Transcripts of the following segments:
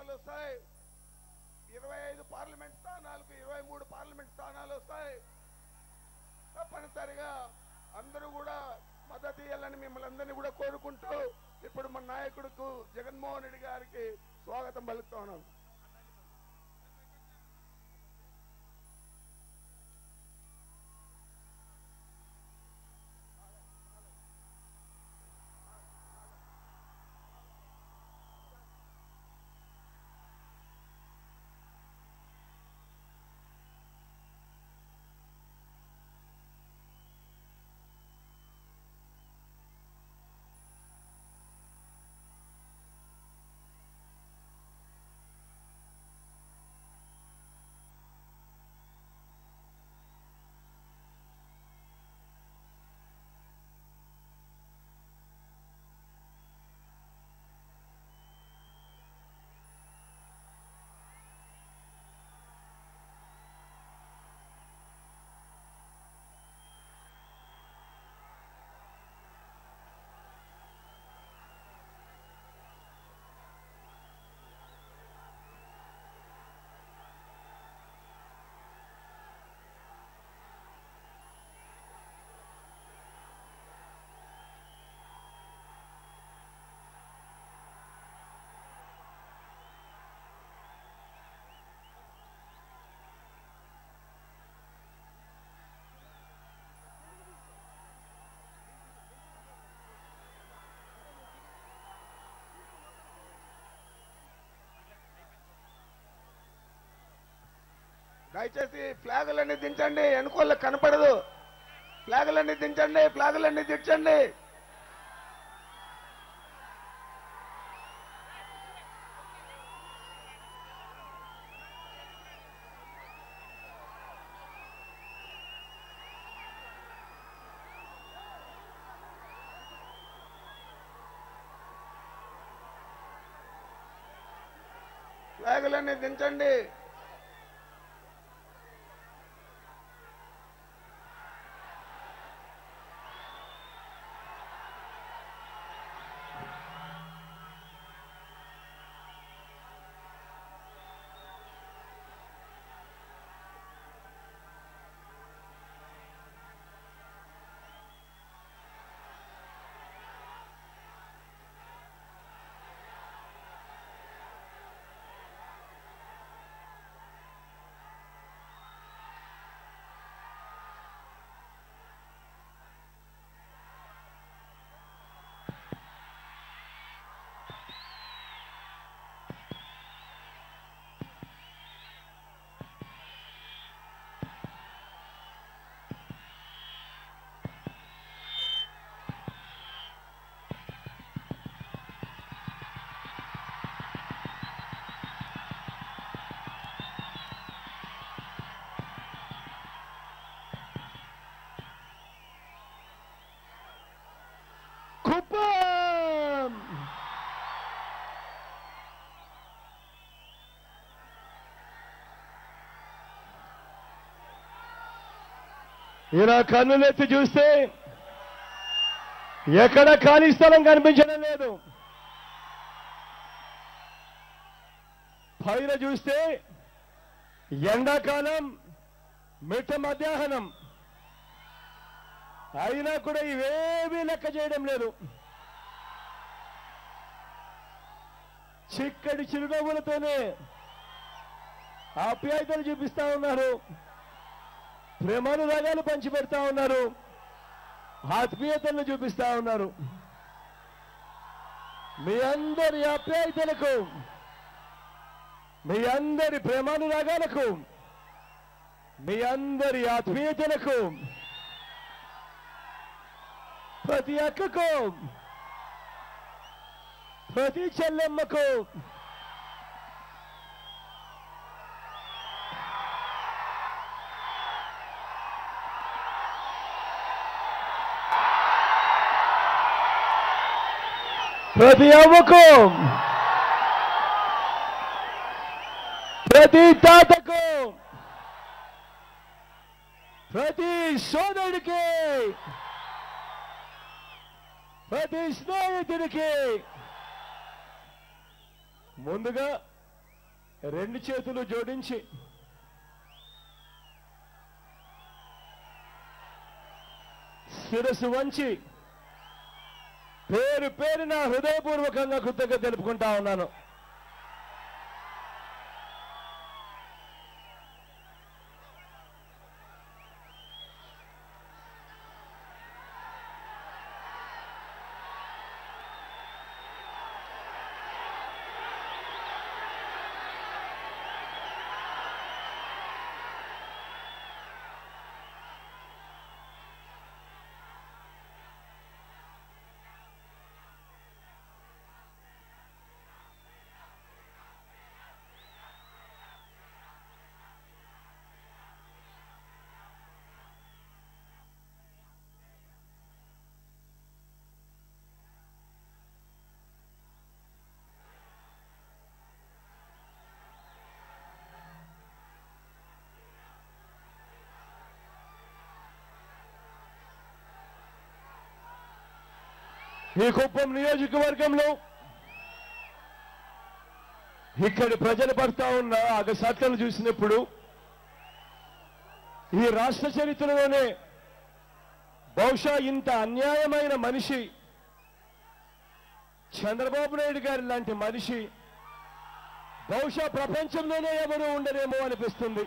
స్థానాలు వస్తాయి ఇరవై ఐదు పార్లమెంట్ స్థానాలకు ఇరవై మూడు పార్లమెంట్ స్థానాలు వస్తాయి తప్పనిసరిగా అందరూ కూడా మద్దతు ఇవ్వాలని మిమ్మల్ని అందరినీ కూడా కోరుకుంటూ ఇప్పుడు మన నాయకుడుకు జగన్మోహన్ రెడ్డి గారికి స్వాగతం పలుకుతా ఉన్నాం దయచేసి ఫ్లాగులన్నీ దించండి వెనుకోళ్ళ కనపడదు ఫ్లాగులన్నీ దించండి ఫ్లాగులన్నీ దించండి ఫ్లాగులన్నీ దించండి కుప్పం ఇలా కన్నులెత్తి చూస్తే ఎక్కడ ఖాళీ స్థలం కనిపించడం లేదు పైన చూస్తే ఎండాకాలం మిట్ట మధ్యాహ్నం అయినా కూడా ఇవేమీ లెక్క చేయడం లేదు చిక్కడి చిరునవ్వులతోనే ఆప్యాయతలు చూపిస్తా ఉన్నారు ప్రేమానురాగాలు పంచిపెడతా ఉన్నారు ఆత్మీయతలను చూపిస్తా ఉన్నారు మీ అందరి ఆప్యాయతలకు మీ అందరి ప్రేమానురాగాలకు మీ అందరి ఆత్మీయతలకు ప్రతి అక్కకు ప్రతి చెల్లెమ్మకు ప్రతి అవ్వకు ప్రతి తాతకు ప్రతి సోదరుడికి ప్రతి స్నేహితుడికి ముందుగా రెండు చేతులు జోడించి శిరస్సు వంచి పేరు పేరున హృదయపూర్వకంగా కృతజ్ఞత తెలుపుకుంటా ఉన్నాను ఈ కుప్పం నియోజకవర్గంలో ఇక్కడి ప్రజలు పడతా ఉన్న అగసట్టలు చూసినప్పుడు ఈ రాష్ట్ర చరిత్రలోనే బహుశా ఇంత అన్యాయమైన మనిషి చంద్రబాబు నాయుడు గారి లాంటి మనిషి బహుశా ప్రపంచంలోనే ఎవరు ఉండరేమో అనిపిస్తుంది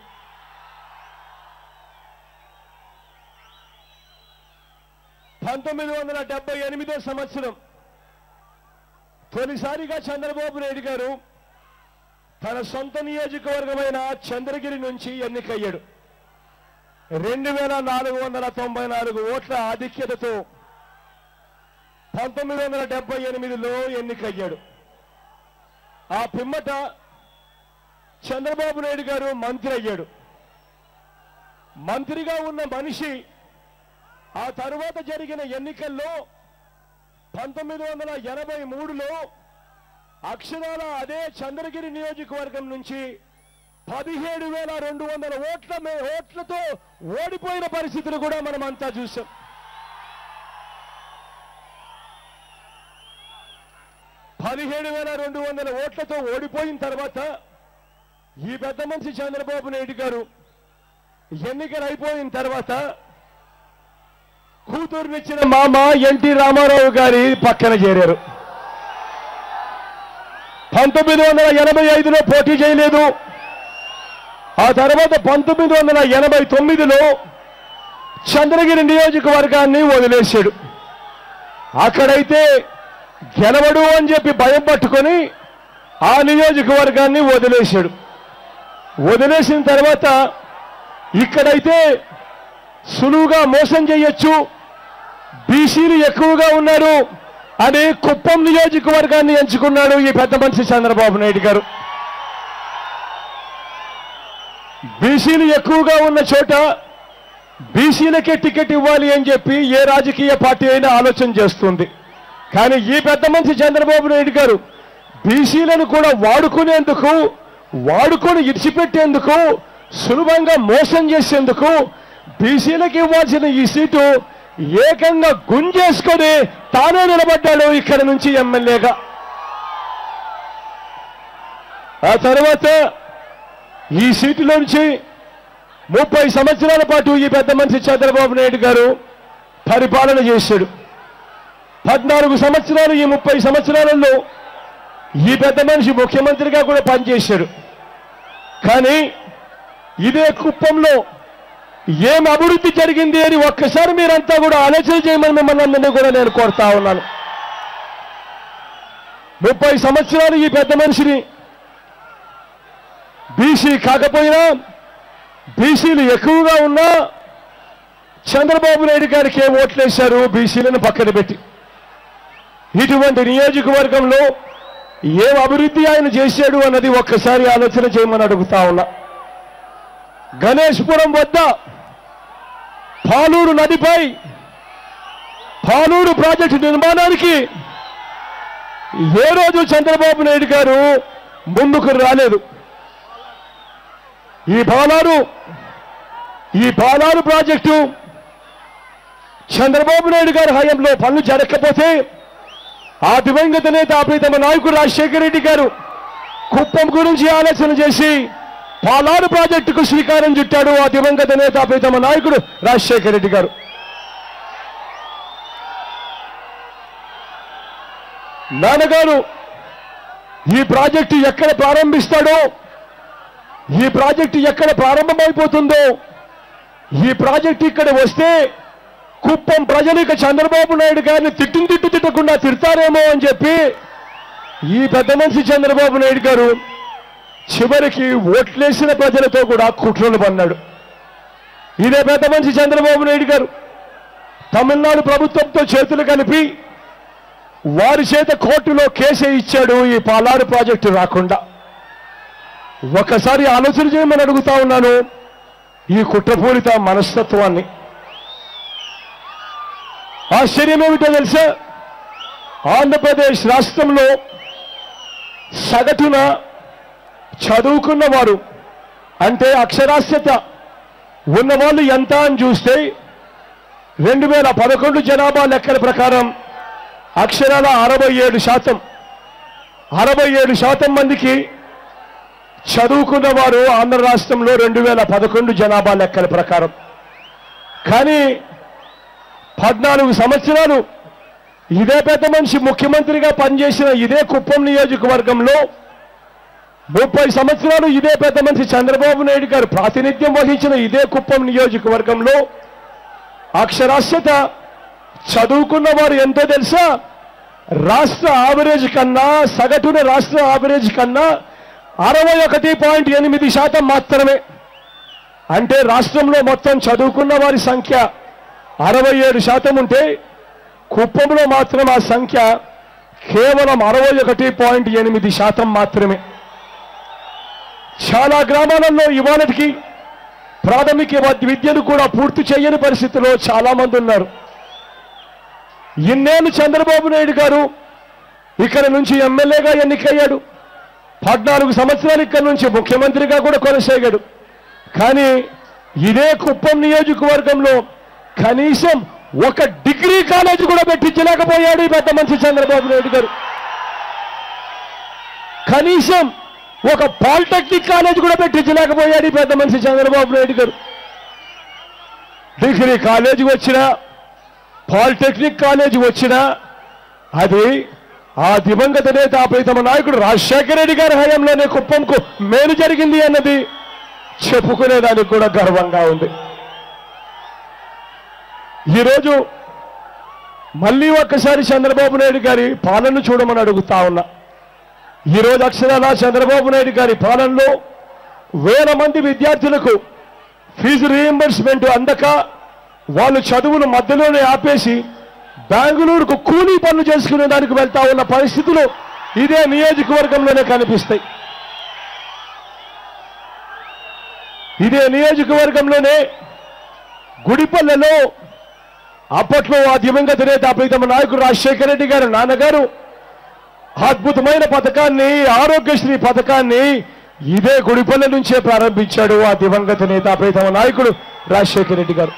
పంతొమ్మిది వందల డెబ్బై ఎనిమిదో సంవత్సరం తొలిసారిగా చంద్రబాబు నాయుడు గారు తన సొంత నియోజకవర్గమైన చంద్రగిరి నుంచి ఎన్నికయ్యాడు రెండు వేల నాలుగు వందల తొంభై నాలుగు ఓట్ల ఆధిక్యతతో పంతొమ్మిది వందల డెబ్బై ఎనిమిదిలో ఎన్నికయ్యాడు ఆ పిమ్మట చంద్రబాబు నాయుడు గారు మంత్రి అయ్యాడు మంత్రిగా ఉన్న మనిషి ఆ తరువాత జరిగిన ఎన్నికల్లో పంతొమ్మిది వందల ఎనభై మూడులో అక్షరాల అదే చంద్రగిరి నియోజకవర్గం నుంచి పదిహేడు వేల రెండు వందల ఓట్ల మే- ఓట్లతో ఓడిపోయిన పరిస్థితులు కూడా మనం అంతా చూసాం పదిహేడు వేల రెండు వందల ఓట్లతో ఓడిపోయిన తర్వాత ఈ పెద్ద మనిషి చంద్రబాబు నాయుడు గారు ఎన్నికలు అయిపోయిన తర్వాత కూతురునిచ్చిన మామ ఎన్టీ రామారావు గారి పక్కన చేరారు పంతొమ్మిది వందల ఎనభై ఐదులో పోటీ చేయలేదు ఆ తర్వాత పంతొమ్మిది వందల ఎనభై తొమ్మిదిలో చంద్రగిరి నియోజకవర్గాన్ని వదిలేశాడు అక్కడైతే గెలవడు అని చెప్పి భయం పట్టుకొని ఆ నియోజకవర్గాన్ని వదిలేశాడు వదిలేసిన తర్వాత ఇక్కడైతే సులువుగా మోసం చేయొచ్చు బీసీలు ఎక్కువగా ఉన్నారు అని కుప్పం నియోజకవర్గాన్ని ఎంచుకున్నాడు ఈ పెద్ద మనిషి చంద్రబాబు నాయుడు గారు బీసీలు ఎక్కువగా ఉన్న చోట బీసీలకే టికెట్ ఇవ్వాలి అని చెప్పి ఏ రాజకీయ పార్టీ అయినా ఆలోచన చేస్తుంది కానీ ఈ పెద్ద మనిషి చంద్రబాబు నాయుడు గారు బీసీలను కూడా వాడుకునేందుకు వాడుకొని ఇడిచిపెట్టేందుకు సులభంగా మోసం చేసేందుకు బీసీలకు ఇవ్వాల్సిన ఈ సీటు ఏకంగా గుంజేసుకొని తానే నిలబడ్డాడు ఇక్కడ నుంచి ఎమ్మెల్యేగా ఆ తర్వాత ఈ సీటులోంచి ముప్పై సంవత్సరాల పాటు ఈ పెద్ద మనిషి చంద్రబాబు నాయుడు గారు పరిపాలన చేశాడు పద్నాలుగు సంవత్సరాలు ఈ ముప్పై సంవత్సరాలలో ఈ పెద్ద మనిషి ముఖ్యమంత్రిగా కూడా పనిచేశాడు కానీ ఇదే కుప్పంలో ఏం అభివృద్ధి జరిగింది అని ఒక్కసారి మీరంతా కూడా ఆలోచన చేయమని మిమ్మల్ని అందరినీ కూడా నేను కోరుతా ఉన్నాను ముప్పై సంవత్సరాలు ఈ పెద్ద మనిషిని బీసీ కాకపోయినా బీసీలు ఎక్కువగా ఉన్నా చంద్రబాబు నాయుడు గారికి ఏం ఓట్లేశారు బీసీలను పక్కన పెట్టి ఇటువంటి నియోజకవర్గంలో ఏం అభివృద్ధి ఆయన చేశాడు అన్నది ఒక్కసారి ఆలోచన చేయమని అడుగుతా ఉన్నా గణేష్పురం వద్ద పాలూరు నదిపై పాలూరు ప్రాజెక్టు నిర్మాణానికి ఏ రోజు చంద్రబాబు నాయుడు గారు ముందుకు రాలేదు ఈ పాలారు ఈ పాలారు ప్రాజెక్టు చంద్రబాబు నాయుడు గారి హయాంలో పనులు జరగకపోతే ఆ దివంగత నేత ప్రీతమ నాయకుడు రాజశేఖర రెడ్డి గారు కుప్పం గురించి ఆలోచన చేసి పాలాడు ప్రాజెక్టుకు శ్రీకారం చుట్టాడు ఆ దివంగత నేత ప్రీతమ నాయకుడు రాజశేఖర రెడ్డి గారు నాన్నగారు ఈ ప్రాజెక్టు ఎక్కడ ప్రారంభిస్తాడో ఈ ప్రాజెక్టు ఎక్కడ ప్రారంభమైపోతుందో ఈ ప్రాజెక్టు ఇక్కడ వస్తే కుప్పం ప్రజలు ఇక చంద్రబాబు నాయుడు గారిని తిట్టు తిట్టు తిట్టకుండా తిడతారేమో అని చెప్పి ఈ పెద్ద మనిషి చంద్రబాబు నాయుడు గారు చివరికి ఓట్లేసిన ప్రజలతో కూడా కుట్రలు పన్నాడు ఇదే పెద్ద మనిషి చంద్రబాబు నాయుడు గారు తమిళనాడు ప్రభుత్వంతో చేతులు కలిపి వారి చేత కోర్టులో కేసే ఇచ్చాడు ఈ పాలారు ప్రాజెక్టు రాకుండా ఒకసారి ఆలోచన చేయమని అడుగుతా ఉన్నాను ఈ కుట్రపూరిత మనస్తత్వాన్ని ఆశ్చర్యం ఏమిటో తెలుసా ఆంధ్రప్రదేశ్ రాష్ట్రంలో సగటున చదువుకున్న వారు అంటే అక్షరాస్యత ఉన్నవాళ్ళు ఎంత అని చూస్తే రెండు వేల పదకొండు జనాభా లెక్కల ప్రకారం అక్షరాల అరవై ఏడు శాతం అరవై ఏడు శాతం మందికి చదువుకున్న వారు ఆంధ్ర రాష్ట్రంలో రెండు వేల పదకొండు జనాభా లెక్కల ప్రకారం కానీ పద్నాలుగు సంవత్సరాలు ఇదే పెద్ద మనిషి ముఖ్యమంత్రిగా పనిచేసిన ఇదే కుప్పం నియోజకవర్గంలో ముప్పై సంవత్సరాలు ఇదే పెద్ద మనిషి చంద్రబాబు నాయుడు గారు ప్రాతినిధ్యం వహించిన ఇదే కుప్పం నియోజకవర్గంలో అక్షరాస్యత చదువుకున్న వారు ఎంతో తెలుసా రాష్ట్ర ఆవరేజ్ కన్నా సగటున రాష్ట్ర ఆవరేజ్ కన్నా అరవై ఒకటి పాయింట్ ఎనిమిది శాతం మాత్రమే అంటే రాష్ట్రంలో మొత్తం చదువుకున్న వారి సంఖ్య అరవై ఏడు శాతం ఉంటే కుప్పంలో మాత్రం ఆ సంఖ్య కేవలం అరవై ఒకటి పాయింట్ ఎనిమిది శాతం మాత్రమే చాలా గ్రామాలలో ఇవాళకి ప్రాథమిక వ- విద్యను కూడా పూర్తి చేయని పరిస్థితిలో చాలా మంది ఉన్నారు ఇన్నేళ్ళు చంద్రబాబు నాయుడు గారు ఇక్కడ నుంచి ఎమ్మెల్యేగా ఎన్నికయ్యాడు పద్నాలుగు సంవత్సరాలు ఇక్కడ నుంచి ముఖ్యమంత్రిగా కూడా కొనసాగాడు కానీ ఇదే కుప్పం నియోజకవర్గంలో కనీసం ఒక డిగ్రీ కాలేజ్ కూడా పెట్టించలేకపోయాడు ఈ పెద్ద మనిషి చంద్రబాబు నాయుడు గారు కనీసం ఒక పాలిటెక్నిక్ కాలేజ్ కూడా పెట్టించలేకపోయాడు ఈ పెద్ద మనిషి చంద్రబాబు నాయుడు గారు డిగ్రీ కాలేజీ వచ్చినా పాలిటెక్నిక్ కాలేజీ వచ్చినా అది ఆ దివంగత నేత ఆ ప్రీతమ నాయకుడు రాజశేఖర రెడ్డి గారి హయాంలోనే కుప్పంకు మేలు జరిగింది అన్నది చెప్పుకునేదానికి కూడా గర్వంగా ఉంది ఈరోజు మళ్ళీ ఒక్కసారి చంద్రబాబు నాయుడు గారి పాలన చూడమని అడుగుతా ఉన్నా ఈరోజు అక్షరాల చంద్రబాబు నాయుడు గారి పాలనలో వేల మంది విద్యార్థులకు ఫీజు రీఎంబర్స్మెంట్ అందక వాళ్ళు చదువును మధ్యలోనే ఆపేసి బెంగళూరుకు కూలీ పనులు చేసుకునే దానికి వెళ్తా ఉన్న పరిస్థితులు ఇదే నియోజకవర్గంలోనే కనిపిస్తాయి ఇదే నియోజకవర్గంలోనే గుడిపల్లెలో అప్పట్లో ఆ దివంగత నేత ప్రీతమ నాయకుడు రాజశేఖర రెడ్డి గారు నాన్నగారు అద్భుతమైన పథకాన్ని ఆరోగ్యశ్రీ పథకాన్ని ఇదే గుడిపల్లె నుంచే ప్రారంభించాడు ఆ దివంగత నేత ప్రీతమ నాయకుడు రాజశేఖర రెడ్డి గారు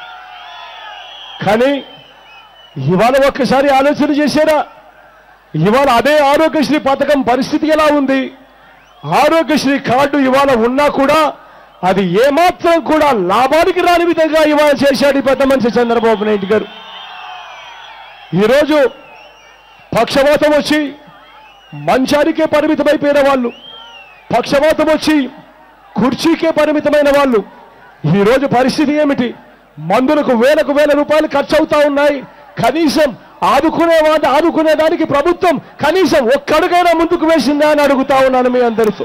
కానీ ఇవాళ ఒక్కసారి ఆలోచన చేశారా ఇవాళ అదే ఆరోగ్యశ్రీ పథకం పరిస్థితి ఎలా ఉంది ఆరోగ్యశ్రీ కార్డు ఇవాళ ఉన్నా కూడా అది ఏమాత్రం కూడా లాభానికి రాని విధంగా ఇవాళ చేశాడు ఈ పెద్ద మనిషి చంద్రబాబు నాయుడు గారు ఈరోజు పక్షవాతం వచ్చి మంచానికే పరిమితమైపోయిన వాళ్ళు పక్షవాతం వచ్చి కుర్చీకే పరిమితమైన వాళ్ళు ఈరోజు పరిస్థితి ఏమిటి మందులకు వేలకు వేల రూపాయలు ఖర్చు అవుతా ఉన్నాయి కనీసం ఆదుకునే వాటి ఆదుకునే దానికి ప్రభుత్వం కనీసం ఒక్కడుగైనా ముందుకు వేసిందా అని అడుగుతా ఉన్నాను మీ అందరితో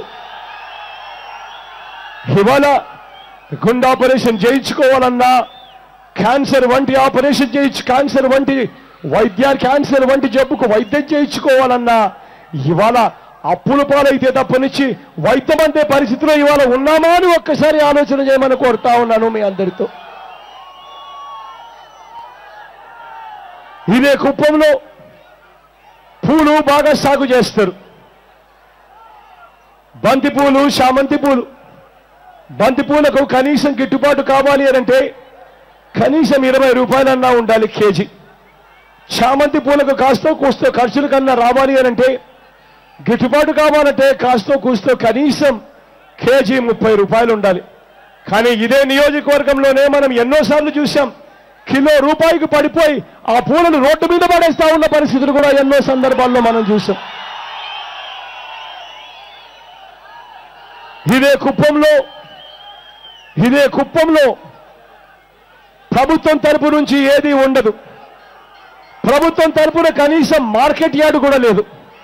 ఇవాళ గుండె ఆపరేషన్ చేయించుకోవాలన్నా క్యాన్సర్ వంటి ఆపరేషన్ చేయించు క్యాన్సర్ వంటి వైద్య క్యాన్సర్ వంటి జబ్బుకు వైద్యం చేయించుకోవాలన్నా ఇవాళ అప్పుల పాలైతే తప్పనిచ్చి వైద్యం అంటే పరిస్థితిలో ఇవాళ ఉన్నామా అని ఒక్కసారి ఆలోచన చేయమని కోరుతా ఉన్నాను మీ అందరితో ఇదే కుప్పంలో పూలు బాగా సాగు చేస్తారు బంతి పూలు చామంతి పూలు బంతి పూలకు కనీసం గిట్టుబాటు కావాలి అని అంటే కనీసం ఇరవై రూపాయలన్నా ఉండాలి కేజీ చామంతి పూలకు కాస్తో కూస్తో ఖర్చుల కన్నా రావాలి అని అంటే గిట్టుబాటు కావాలంటే కాస్తో కూస్తో కనీసం కేజీ ముప్పై రూపాయలు ఉండాలి కానీ ఇదే నియోజకవర్గంలోనే మనం ఎన్నోసార్లు చూశాం కిలో రూపాయికి పడిపోయి ఆ పూలను రోడ్డు మీద పడేస్తా ఉన్న పరిస్థితులు కూడా ఎన్నో సందర్భాల్లో మనం చూసాం ఇదే కుప్పంలో ఇదే కుప్పంలో ప్రభుత్వం తరపు నుంచి ఏది ఉండదు ప్రభుత్వం తరపున కనీసం మార్కెట్ యార్డు కూడా లేదు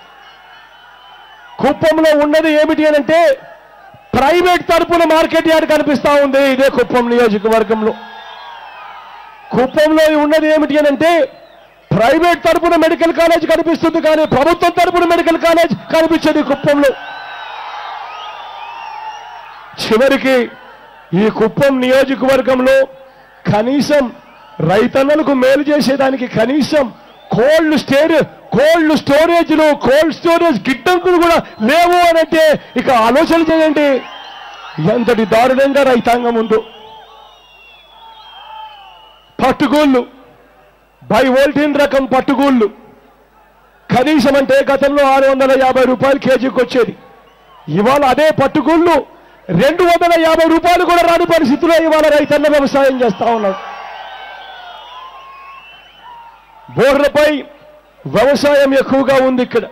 కుప్పంలో ఉన్నది ఏమిటి అని అంటే ప్రైవేట్ తరపున మార్కెట్ యార్డ్ కనిపిస్తా ఉంది ఇదే కుప్పం నియోజకవర్గంలో కుప్పంలో ఉన్నది ఏమిటి అని అంటే ప్రైవేట్ తరపున మెడికల్ కాలేజ్ కనిపిస్తుంది కానీ ప్రభుత్వం తరపున మెడికల్ కాలేజ్ కనిపించేది కుప్పంలో చివరికి ఈ కుప్పం నియోజకవర్గంలో కనీసం రైతన్నలకు మేలు చేసేదానికి కనీసం కోల్డ్ స్టోరేజ్ కోల్డ్ స్టోరేజ్లు కోల్డ్ స్టోరేజ్ గిడ్డంకులు కూడా లేవు అని అంటే ఇక ఆలోచన చేయండి ఎంతటి దారుణంగా రైతాంగం ఉందో పట్టుగోళ్ళు బై వోల్టీన్ రకం పట్టుగోళ్ళు కనీసం అంటే గతంలో ఆరు వందల యాభై రూపాయలు కేజీకి వచ్చేది ఇవాళ అదే పట్టుగోళ్ళు రెండు వందల యాభై రూపాయలు కూడా రాని పరిస్థితిలో ఇవాళ రైతన్న వ్యవసాయం చేస్తా ఉన్నాడు బోర్లపై వ్యవసాయం ఎక్కువగా ఉంది ఇక్కడ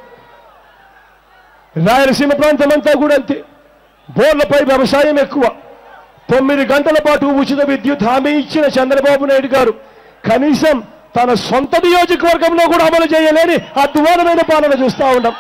రాయలసీమ ప్రాంతం అంతా కూడా అంతే బోర్లపై వ్యవసాయం ఎక్కువ తొమ్మిది గంటల పాటు ఉచిత విద్యుత్ హామీ ఇచ్చిన చంద్రబాబు నాయుడు గారు కనీసం తన సొంత నియోజకవర్గంలో కూడా అమలు చేయలేని అద్వానమైన పాలన చూస్తా ఉన్నాం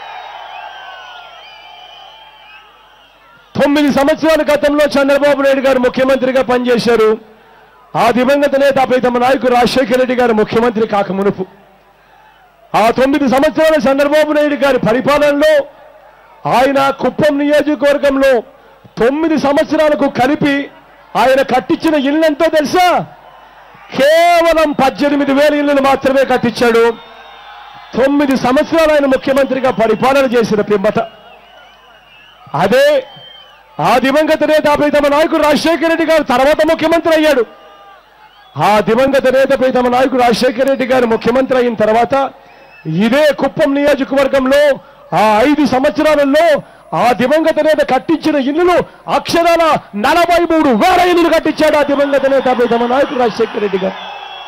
తొమ్మిది సంవత్సరాల గతంలో చంద్రబాబు నాయుడు గారు ముఖ్యమంత్రిగా పనిచేశారు ఆ దివంగత నేత ప్రీతమ నాయకుడు రాజశేఖర రెడ్డి గారు ముఖ్యమంత్రి కాక మునుపు ఆ తొమ్మిది సంవత్సరాల చంద్రబాబు నాయుడు గారి పరిపాలనలో ఆయన కుప్పం నియోజకవర్గంలో తొమ్మిది సంవత్సరాలకు కలిపి ఆయన కట్టించిన ఇల్లు ఎంతో తెలుసా కేవలం పద్దెనిమిది వేల ఇళ్లను మాత్రమే కట్టించాడు తొమ్మిది సంవత్సరాలు ఆయన ముఖ్యమంత్రిగా పరిపాలన చేసిన పిమ్మట అదే ఆ దివంగత నేత ప్రీతమ నాయకుడు రాజశేఖర రెడ్డి గారు తర్వాత ముఖ్యమంత్రి అయ్యాడు ఆ దివంగత నేత ప్రీతమ నాయకుడు రాజశేఖర రెడ్డి గారు ముఖ్యమంత్రి అయిన తర్వాత ఇదే కుప్పం నియోజకవర్గంలో ఆ ఐదు సంవత్సరాలలో ఆ దివంగత నేత కట్టించిన ఇల్లులు అక్షరాల నలభై మూడు వేల ఇల్లులు కట్టించాడు ఆ దివంగత నేత ప్రీతమ నాయకుడు రాజశేఖర రెడ్డి గారు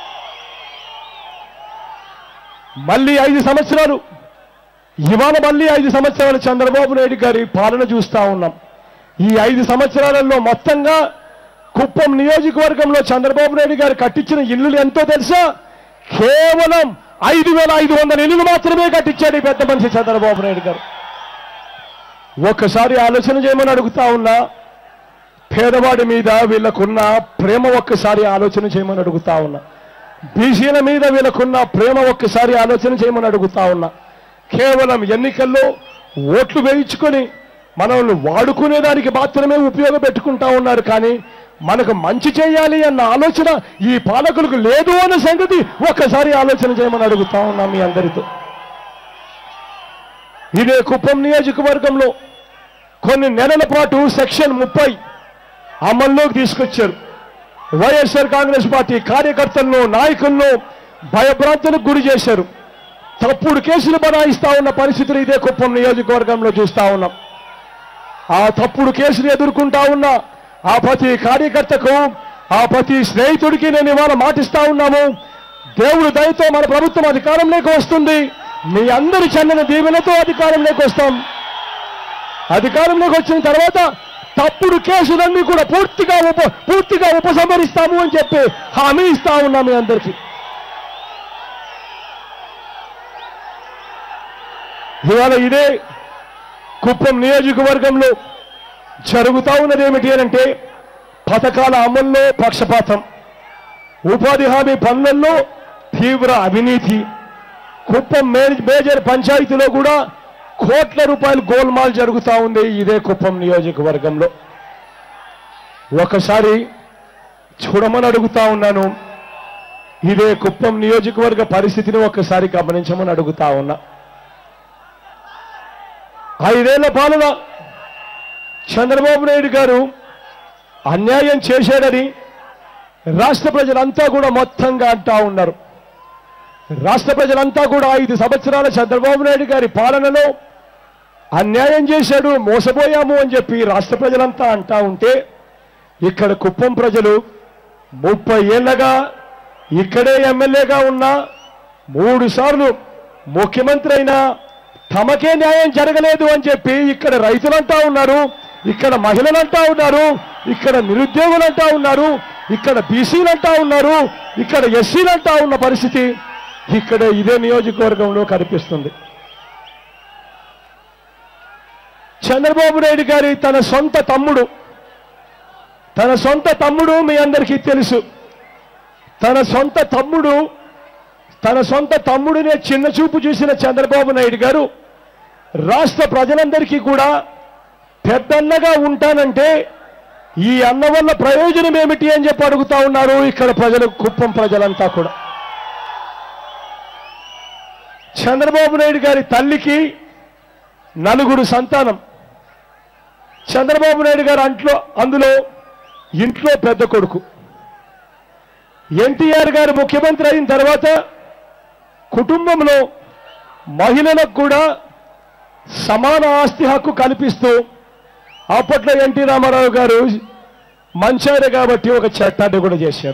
మళ్ళీ ఐదు సంవత్సరాలు ఇవాళ మళ్ళీ ఐదు సంవత్సరాలు చంద్రబాబు నాయుడు గారి పాలన చూస్తా ఉన్నాం ఈ ఐదు సంవత్సరాలలో మొత్తంగా కుప్పం నియోజకవర్గంలో చంద్రబాబు నాయుడు గారు కట్టించిన ఇల్లులు ఎంతో తెలుసా కేవలం ఐదు వేల ఐదు వందల ఇల్లులు మాత్రమే కట్టించాడు ఈ పెద్ద మనిషి చంద్రబాబు నాయుడు గారు ఒక్కసారి ఆలోచన చేయమని అడుగుతా ఉన్నా పేదవాడి మీద వీళ్ళకున్న ప్రేమ ఒక్కసారి ఆలోచన చేయమని అడుగుతా ఉన్నా బీసీల మీద వీళ్ళకున్న ప్రేమ ఒక్కసారి ఆలోచన చేయమని అడుగుతా ఉన్నా కేవలం ఎన్నికల్లో ఓట్లు వేయించుకొని మనల్ని వాడుకునేదానికి మాత్రమే ఉపయోగపెట్టుకుంటా ఉన్నారు కానీ మనకు మంచి చేయాలి అన్న ఆలోచన ఈ పాలకులకు లేదు అన్న సంగతి ఒక్కసారి ఆలోచన చేయమని అడుగుతా ఉన్నా మీ అందరితో ఇదే కుప్పం నియోజకవర్గంలో కొన్ని నెలల పాటు సెక్షన్ ముప్పై అమల్లోకి తీసుకొచ్చారు వైఎస్ఆర్ కాంగ్రెస్ పార్టీ కార్యకర్తలను నాయకులను భయభ్రాంతులకు గురి చేశారు తప్పుడు కేసులు బనాయిస్తా ఉన్న పరిస్థితులు ఇదే కుప్పం నియోజకవర్గంలో చూస్తా ఉన్నాం ఆ తప్పుడు కేసులు ఎదుర్కొంటా ఉన్న ఆ ప్రతి కార్యకర్తకు ఆ ప్రతి స్నేహితుడికి నేను ఇవాళ మాటిస్తా ఉన్నాము దేవుడు దయతో మన ప్రభుత్వం అధికారంలోకి వస్తుంది మీ అందరి చందన దీవెనతో అధికారంలోకి వస్తాం అధికారంలోకి వచ్చిన తర్వాత తప్పుడు కేసులన్నీ కూడా పూర్తిగా ఉప పూర్తిగా ఉపసంహరిస్తాము అని చెప్పి హామీ ఇస్తా ఉన్నాం మీ అందరికీ ఇవాళ ఇదే కుప్పం నియోజకవర్గంలో జరుగుతా ఉన్నది ఏమిటి అనంటే పథకాల అమల్లో పక్షపాతం ఉపాధి హామీ పనులలో తీవ్ర అవినీతి కుప్పం మే- మేజర్ పంచాయతీలో కూడా కోట్ల రూపాయలు గోల్మాల్ జరుగుతా ఉంది ఇదే కుప్పం నియోజకవర్గంలో ఒకసారి చూడమని అడుగుతా ఉన్నాను ఇదే కుప్పం నియోజకవర్గ పరిస్థితిని ఒకసారి గమనించమని అడుగుతా ఉన్నా ఐదేళ్ల పాలన చంద్రబాబు నాయుడు గారు అన్యాయం చేశాడని రాష్ట్ర ప్రజలంతా కూడా మొత్తంగా అంటా ఉన్నారు రాష్ట్ర ప్రజలంతా కూడా ఐదు సంవత్సరాల చంద్రబాబు నాయుడు గారి పాలనలో అన్యాయం చేశాడు మోసపోయాము అని చెప్పి రాష్ట్ర ప్రజలంతా అంటా ఉంటే ఇక్కడ కుప్పం ప్రజలు ముప్పై ఏళ్ళగా ఇక్కడే ఎమ్మెల్యేగా ఉన్న మూడు సార్లు ముఖ్యమంత్రి అయినా తమకే న్యాయం జరగలేదు అని చెప్పి ఇక్కడ రైతులంటా ఉన్నారు ఇక్కడ మహిళలంటా ఉన్నారు ఇక్కడ నిరుద్యోగులంటా ఉన్నారు ఇక్కడ బీసీలంటా ఉన్నారు ఇక్కడ ఎస్సీలంటా ఉన్న పరిస్థితి ఇక్కడ ఇదే నియోజకవర్గంలో కనిపిస్తుంది చంద్రబాబు నాయుడు గారి తన సొంత తమ్ముడు తన సొంత తమ్ముడు మీ అందరికీ తెలుసు తన సొంత తమ్ముడు తన సొంత తమ్ముడినే చిన్న చూపు చూసిన చంద్రబాబు నాయుడు గారు రాష్ట్ర ప్రజలందరికీ కూడా పెద్దన్నగా ఉంటానంటే ఈ అన్న వల్ల ప్రయోజనం ఏమిటి అని చెప్పి అడుగుతా ఉన్నారు ఇక్కడ ప్రజలు కుప్పం ప్రజలంతా కూడా చంద్రబాబు నాయుడు గారి తల్లికి నలుగురు సంతానం చంద్రబాబు నాయుడు గారు అంట్లో అందులో ఇంట్లో పెద్ద కొడుకు ఎన్టీఆర్ గారు ముఖ్యమంత్రి అయిన తర్వాత కుటుంబంలో మహిళలకు కూడా సమాన ఆస్తి హక్కు కల్పిస్తూ అప్పట్లో ఎన్టీ రామారావు గారు మంచారు కాబట్టి ఒక చట్టాన్ని కూడా చేశారు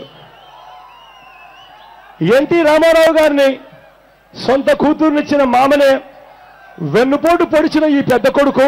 ఎన్టీ రామారావు గారిని సొంత కూతుర్నిచ్చిన మామనే వెన్నుపోటు పొడిచిన ఈ పెద్ద కొడుకు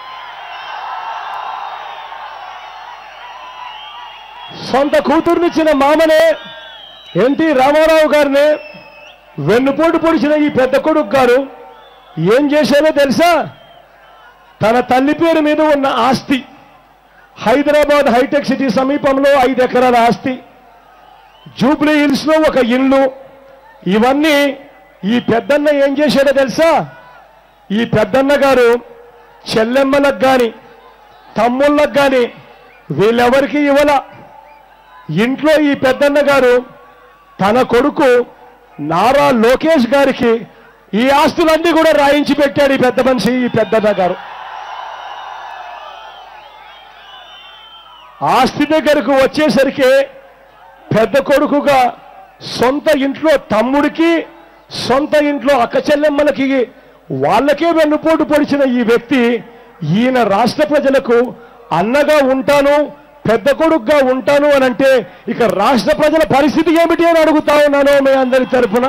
సొంత కూతుర్నిచ్చిన మామనే ఎన్టీ రామారావు గారిని వెన్నుపోటు పొడిచిన ఈ పెద్ద కొడుకు గారు ఏం చేశారో తెలుసా తన తల్లి పేరు మీద ఉన్న ఆస్తి హైదరాబాద్ హైటెక్ సిటీ సమీపంలో ఐదు ఎకరాల ఆస్తి జూబ్లీ హిల్స్ లో ఒక ఇల్లు ఇవన్నీ ఈ పెద్దన్న ఏం చేశాడో తెలుసా ఈ పెద్దన్న గారు చెల్లెమ్మలకు గాని తమ్ముళ్ళకు గాని వీళ్ళెవరికి ఇవ్వల ఇంట్లో ఈ పెద్దన్న గారు తన కొడుకు నారా లోకేష్ గారికి ఈ ఆస్తులన్నీ కూడా రాయించి పెట్టాడు ఈ పెద్ద మనిషి ఈ పెద్దన్న గారు ఆస్తి దగ్గరకు వచ్చేసరికి పెద్ద కొడుకుగా సొంత ఇంట్లో తమ్ముడికి సొంత ఇంట్లో అక్క చెల్లెమ్మలకి వాళ్ళకే వెన్నుపోటు పొడిచిన ఈ వ్యక్తి ఈయన రాష్ట్ర ప్రజలకు అన్నగా ఉంటాను పెద్ద కొడుకుగా ఉంటాను అని అంటే ఇక రాష్ట్ర ప్రజల పరిస్థితి ఏమిటి అని అడుగుతా ఉన్నాను మీ అందరి తరఫున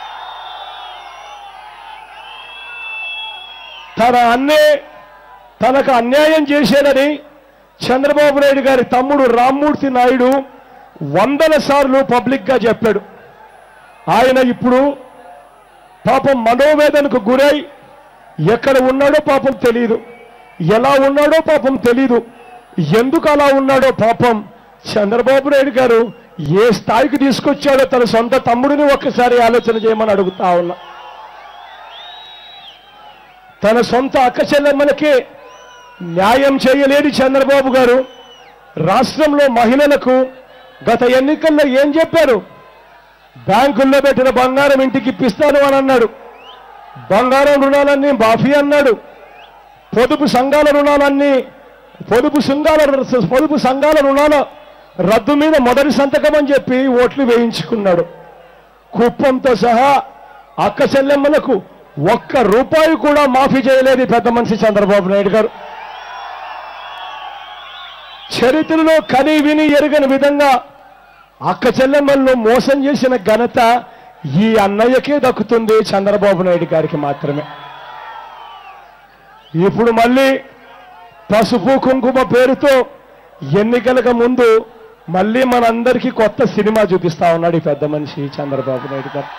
తన అన్నే తనకు అన్యాయం చేశాడని చంద్రబాబు నాయుడు గారి తమ్ముడు రామ్మూర్తి నాయుడు వందల సార్లు పబ్లిక్ గా చెప్పాడు ఆయన ఇప్పుడు పాపం మనోవేదనకు గురై ఎక్కడ ఉన్నాడో పాపం తెలియదు ఎలా ఉన్నాడో పాపం తెలియదు ఎందుకు అలా ఉన్నాడో పాపం చంద్రబాబు నాయుడు గారు ఏ స్థాయికి తీసుకొచ్చాడో తన సొంత తమ్ముడిని ఒక్కసారి ఆలోచన చేయమని అడుగుతా ఉన్నా తన సొంత అక్క చెల్లెమ్మలకే న్యాయం చేయలేని చంద్రబాబు గారు రాష్ట్రంలో మహిళలకు గత ఎన్నికల్లో ఏం చెప్పారు బ్యాంకుల్లో పెట్టిన బంగారం ఇంటికి ఇప్పిస్తాను అని అన్నాడు బంగారం రుణాలన్నీ మాఫీ అన్నాడు పొదుపు సంఘాల రుణాలన్నీ పొదుపు సంఘాల పొదుపు సంఘాల రుణాల రద్దు మీద మొదటి సంతకం అని చెప్పి ఓట్లు వేయించుకున్నాడు కుప్పంతో సహా అక్క చెల్లెమ్మలకు ఒక్క రూపాయి కూడా మాఫీ చేయలేదు ఈ పెద్ద మనిషి చంద్రబాబు నాయుడు గారు చరిత్రలో కని విని ఎరుగని విధంగా అక్క చెల్లెమ్మలను మోసం చేసిన ఘనత ఈ అన్నయ్యకే దక్కుతుంది చంద్రబాబు నాయుడు గారికి మాత్రమే ఇప్పుడు మళ్ళీ పసుపు కుంకుమ పేరుతో ఎన్నికలకు ముందు మళ్ళీ మనందరికీ కొత్త సినిమా చూపిస్తా ఉన్నాడు ఈ పెద్ద మనిషి చంద్రబాబు నాయుడు గారు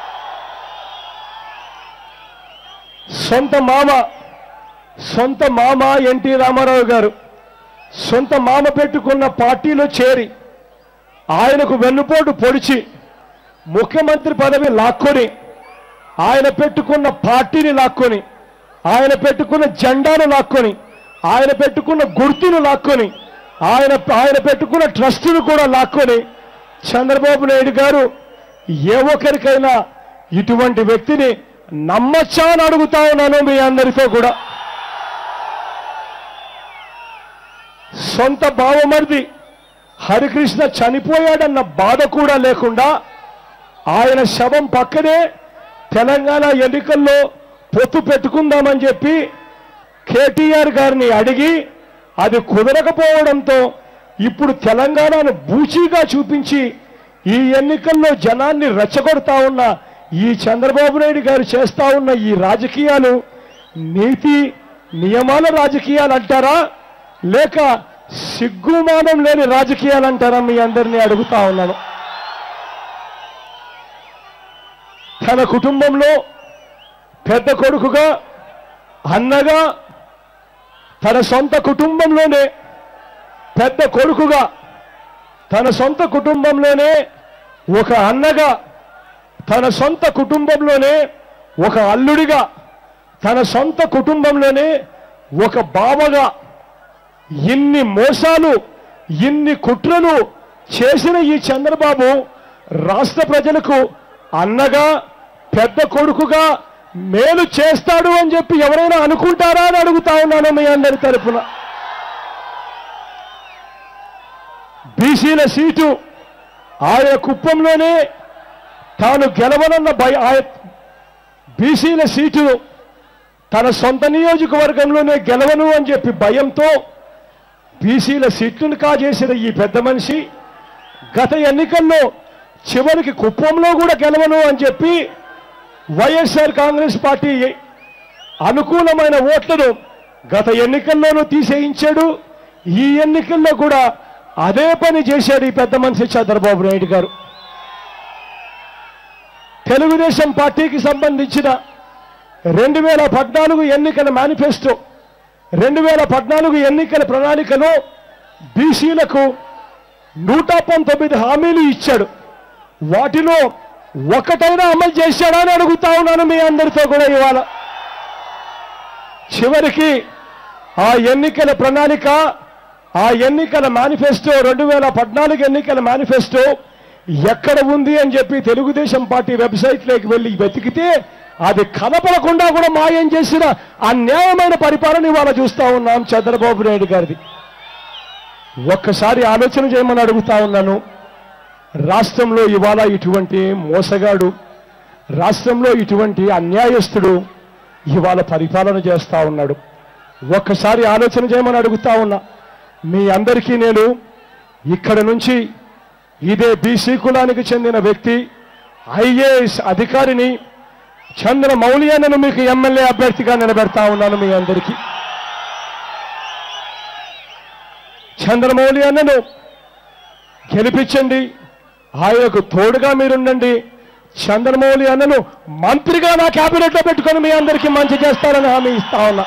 సొంత మామ సొంత మామ ఎన్టీ రామారావు గారు సొంత మామ పెట్టుకున్న పార్టీలో చేరి ఆయనకు వెన్నుపోటు పొడిచి ముఖ్యమంత్రి పదవి లాక్కొని ఆయన పెట్టుకున్న పార్టీని లాక్కొని ఆయన పెట్టుకున్న జెండాను లాక్కొని ఆయన పెట్టుకున్న గుర్తును లాక్కొని ఆయన ఆయన పెట్టుకున్న ట్రస్టును కూడా లాక్కొని చంద్రబాబు నాయుడు గారు ఏ ఒక్కరికైనా ఇటువంటి వ్యక్తిని నమ్మచ్చా అని అడుగుతా ఉన్నాను మీ అందరితో కూడా సొంత బావమరిది హరికృష్ణ చనిపోయాడన్న బాధ కూడా లేకుండా ఆయన శవం పక్కనే తెలంగాణ ఎన్నికల్లో పొత్తు పెట్టుకుందామని చెప్పి కేటీఆర్ గారిని అడిగి అది కుదరకపోవడంతో ఇప్పుడు తెలంగాణను బూచీగా చూపించి ఈ ఎన్నికల్లో జనాన్ని రెచ్చగొడతా ఉన్న ఈ చంద్రబాబు నాయుడు గారు చేస్తా ఉన్న ఈ రాజకీయాలు నీతి నియమాల రాజకీయాలు అంటారా లేక సిగ్గుమానం లేని రాజకీయాలు అంటారా మీ అందరినీ అడుగుతా ఉన్నాను తన కుటుంబంలో పెద్ద కొడుకుగా అన్నగా తన సొంత కుటుంబంలోనే పెద్ద కొడుకుగా తన సొంత కుటుంబంలోనే ఒక అన్నగా తన సొంత కుటుంబంలోనే ఒక అల్లుడిగా తన సొంత కుటుంబంలోనే ఒక బావగా ఇన్ని మోసాలు ఇన్ని కుట్రలు చేసిన ఈ చంద్రబాబు రాష్ట్ర ప్రజలకు అన్నగా పెద్ద కొడుకుగా మేలు చేస్తాడు అని చెప్పి ఎవరైనా అనుకుంటారా అని అడుగుతా ఉన్నాను మీ అందరి తరపున బీసీల సీటు ఆయన కుప్పంలోనే తాను గెలవనన్న భయ ఆయ- బీసీల సీటు తన సొంత నియోజకవర్గంలోనే గెలవను అని చెప్పి భయంతో బీసీల సీట్లను కాజేసిన ఈ పెద్ద మనిషి గత ఎన్నికల్లో చివరికి కుప్పంలో కూడా గెలవను అని చెప్పి వైఎస్ఆర్ కాంగ్రెస్ పార్టీ అనుకూలమైన ఓట్లను గత ఎన్నికల్లోనూ తీసేయించాడు ఈ ఎన్నికల్లో కూడా అదే పని చేశాడు ఈ పెద్ద మనిషి చంద్రబాబు నాయుడు గారు తెలుగుదేశం పార్టీకి సంబంధించిన రెండు వేల పద్నాలుగు ఎన్నికల మేనిఫెస్టో రెండు వేల పద్నాలుగు ఎన్నికల ప్రణాళికలో బీసీలకు నూట పంతొమ్మిది హామీలు ఇచ్చాడు వాటిలో ఒకటైనా అమలు చేశాడా అని అడుగుతా ఉన్నాను మీ అందరితో కూడా ఇవాళ చివరికి ఆ ఎన్నికల ప్రణాళిక ఆ ఎన్నికల మేనిఫెస్టో రెండు వేల పద్నాలుగు ఎన్నికల మేనిఫెస్టో ఎక్కడ ఉంది అని చెప్పి తెలుగుదేశం పార్టీ వెబ్సైట్లోకి వెళ్ళి వెతికితే అది కనపడకుండా కూడా మాయం చేసిన అన్యాయమైన పరిపాలన ఇవాళ చూస్తా ఉన్నాం చంద్రబాబు నాయుడు గారిది ఒక్కసారి ఆలోచన చేయమని అడుగుతా ఉన్నాను రాష్ట్రంలో ఇవాళ ఇటువంటి మోసగాడు రాష్ట్రంలో ఇటువంటి అన్యాయస్తుడు ఇవాళ పరిపాలన చేస్తా ఉన్నాడు ఒక్కసారి ఆలోచన చేయమని అడుగుతా ఉన్నా మీ అందరికీ నేను ఇక్కడ నుంచి ఇదే బీసీ కులానికి చెందిన వ్యక్తి ఐఏఎస్ అధికారిని చంద్ర మౌలియానను మీకు ఎమ్మెల్యే అభ్యర్థిగా నిలబెడతా ఉన్నాను మీ అందరికీ చంద్రమౌళి అన్నను గెలిపించండి ఆయనకు తోడుగా మీరుండండి చంద్రమౌళి అన్నను మంత్రిగా నా క్యాబినెట్లో పెట్టుకొని మీ అందరికీ మంచి చేస్తారని హామీ ఇస్తా ఉన్నా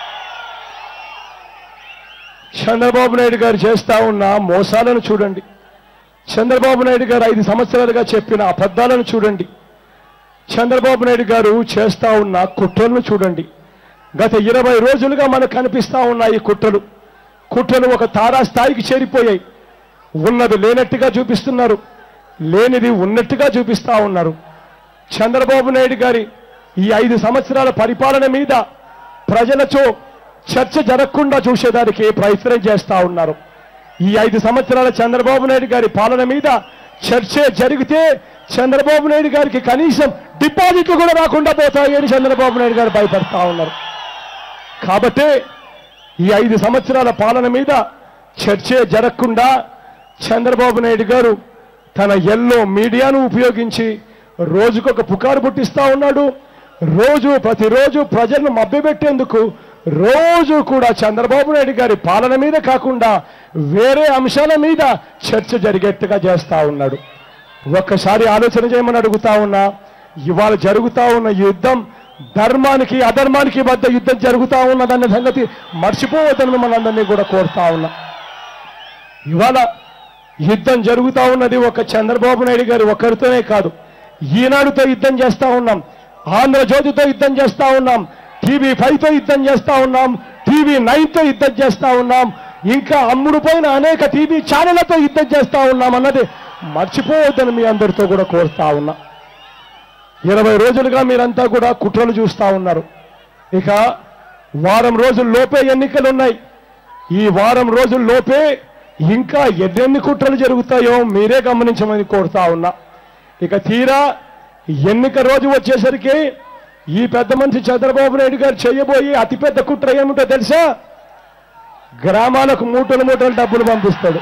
చంద్రబాబు నాయుడు గారు చేస్తా ఉన్న మోసాలను చూడండి చంద్రబాబు నాయుడు గారు ఐదు సంవత్సరాలుగా చెప్పిన అబద్ధాలను చూడండి చంద్రబాబు నాయుడు గారు చేస్తా ఉన్న కుట్రలను చూడండి గత ఇరవై రోజులుగా మనకు కనిపిస్తా ఉన్నాయి ఈ కుట్రలు కుట్రలు ఒక తారా స్థాయికి చేరిపోయాయి ఉన్నది లేనట్టుగా చూపిస్తున్నారు లేనిది ఉన్నట్టుగా చూపిస్తా ఉన్నారు చంద్రబాబు నాయుడు గారి ఈ ఐదు సంవత్సరాల పరిపాలన మీద ప్రజలతో చర్చ జరగకుండా చూసేదానికి ప్రయత్నం చేస్తా ఉన్నారు ఈ ఐదు సంవత్సరాల చంద్రబాబు నాయుడు గారి పాలన మీద చర్చే జరిగితే చంద్రబాబు నాయుడు గారికి కనీసం డిపాజిట్లు కూడా రాకుండా పోతాయని చంద్రబాబు నాయుడు గారు భయపడతా ఉన్నారు కాబట్టి ఈ ఐదు సంవత్సరాల పాలన మీద చర్చే జరగకుండా చంద్రబాబు నాయుడు గారు తన ఎల్లో మీడియాను ఉపయోగించి రోజుకొక పుకారు పుట్టిస్తా ఉన్నాడు రోజు ప్రతిరోజు ప్రజలను మభ్యపెట్టేందుకు రోజు కూడా చంద్రబాబు నాయుడు గారి పాలన మీద కాకుండా వేరే అంశాల మీద చర్చ జరిగేట్టుగా చేస్తా ఉన్నాడు ఒక్కసారి ఆలోచన చేయమని అడుగుతా ఉన్నా ఇవాళ జరుగుతా ఉన్న యుద్ధం ధర్మానికి అధర్మానికి మధ్య యుద్ధం జరుగుతా ఉన్నదన్న సంగతి మర్చిపోవద్దని మిమ్మల్ని అందరినీ కూడా కోరుతా ఉన్నా ఇవాళ యుద్ధం జరుగుతా ఉన్నది ఒక చంద్రబాబు నాయుడు గారు ఒక్కరితోనే కాదు ఈనాడుతో యుద్ధం చేస్తా ఉన్నాం ఆంధ్రజ్యోతితో యుద్ధం చేస్తా ఉన్నాం టీవీ ఫైవ్తో యుద్ధం చేస్తా ఉన్నాం టీవీ నైన్తో యుద్ధం చేస్తా ఉన్నాం ఇంకా అమ్ముడుపోయిన అనేక టీవీ ఛానళ్లతో యుద్ధం చేస్తా ఉన్నాం అన్నది మర్చిపోవద్దని మీ అందరితో కూడా కోరుతా ఉన్నా ఇరవై రోజులుగా మీరంతా కూడా కుట్రలు చూస్తా ఉన్నారు ఇక వారం రోజుల లోపే ఎన్నికలు ఉన్నాయి ఈ వారం రోజుల లోపే ఇంకా ఎన్నెన్ని కుట్రలు జరుగుతాయో మీరే గమనించమని కోరుతా ఉన్నా ఇక తీరా ఎన్నిక రోజు వచ్చేసరికి ఈ పెద్ద మనిషి చంద్రబాబు నాయుడు గారు చేయబోయి అతిపెద్ద కుట్ర ఏమిటో తెలుసా గ్రామాలకు మూటలు మూటలు డబ్బులు పంపిస్తాడు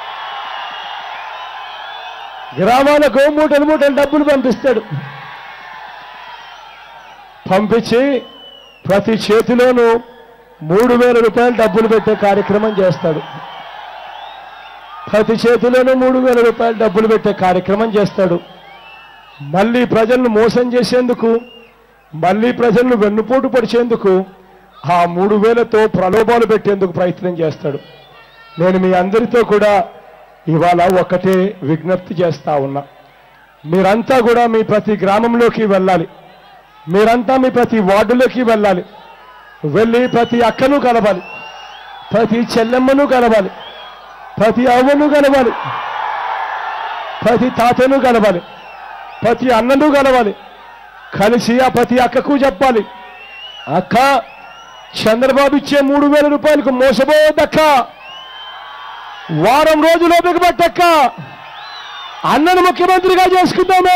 గ్రామాలకు మూటలు మూటలు డబ్బులు పంపిస్తాడు పంపించి ప్రతి చేతిలోనూ మూడు వేల రూపాయలు డబ్బులు పెట్టే కార్యక్రమం చేస్తాడు ప్రతి చేతిలోనూ మూడు వేల రూపాయలు డబ్బులు పెట్టే కార్యక్రమం చేస్తాడు మళ్ళీ ప్రజలను మోసం చేసేందుకు మళ్ళీ ప్రజలను వెన్నుపోటు పొడిచేందుకు ఆ మూడు వేలతో ప్రలోభాలు పెట్టేందుకు ప్రయత్నం చేస్తాడు నేను మీ అందరితో కూడా ఇవాళ ఒకటే విజ్ఞప్తి చేస్తా ఉన్నా మీరంతా కూడా మీ ప్రతి గ్రామంలోకి వెళ్ళాలి మీరంతా మీ ప్రతి వార్డులోకి వెళ్ళాలి వెళ్ళి ప్రతి అక్కను కలవాలి ప్రతి చెల్లెమ్మను కలవాలి ప్రతి అవ్వను కలవాలి ప్రతి తాతను కలవాలి ప్రతి అన్నను కలవాలి కలిసి ఆ ప్రతి అక్కకు చెప్పాలి అక్క చంద్రబాబు ఇచ్చే మూడు వేల రూపాయలకు మోసపోవద్దక్క వారం రోజులు బిగబట్టక్క అన్నను ముఖ్యమంత్రిగా చేసుకుందాము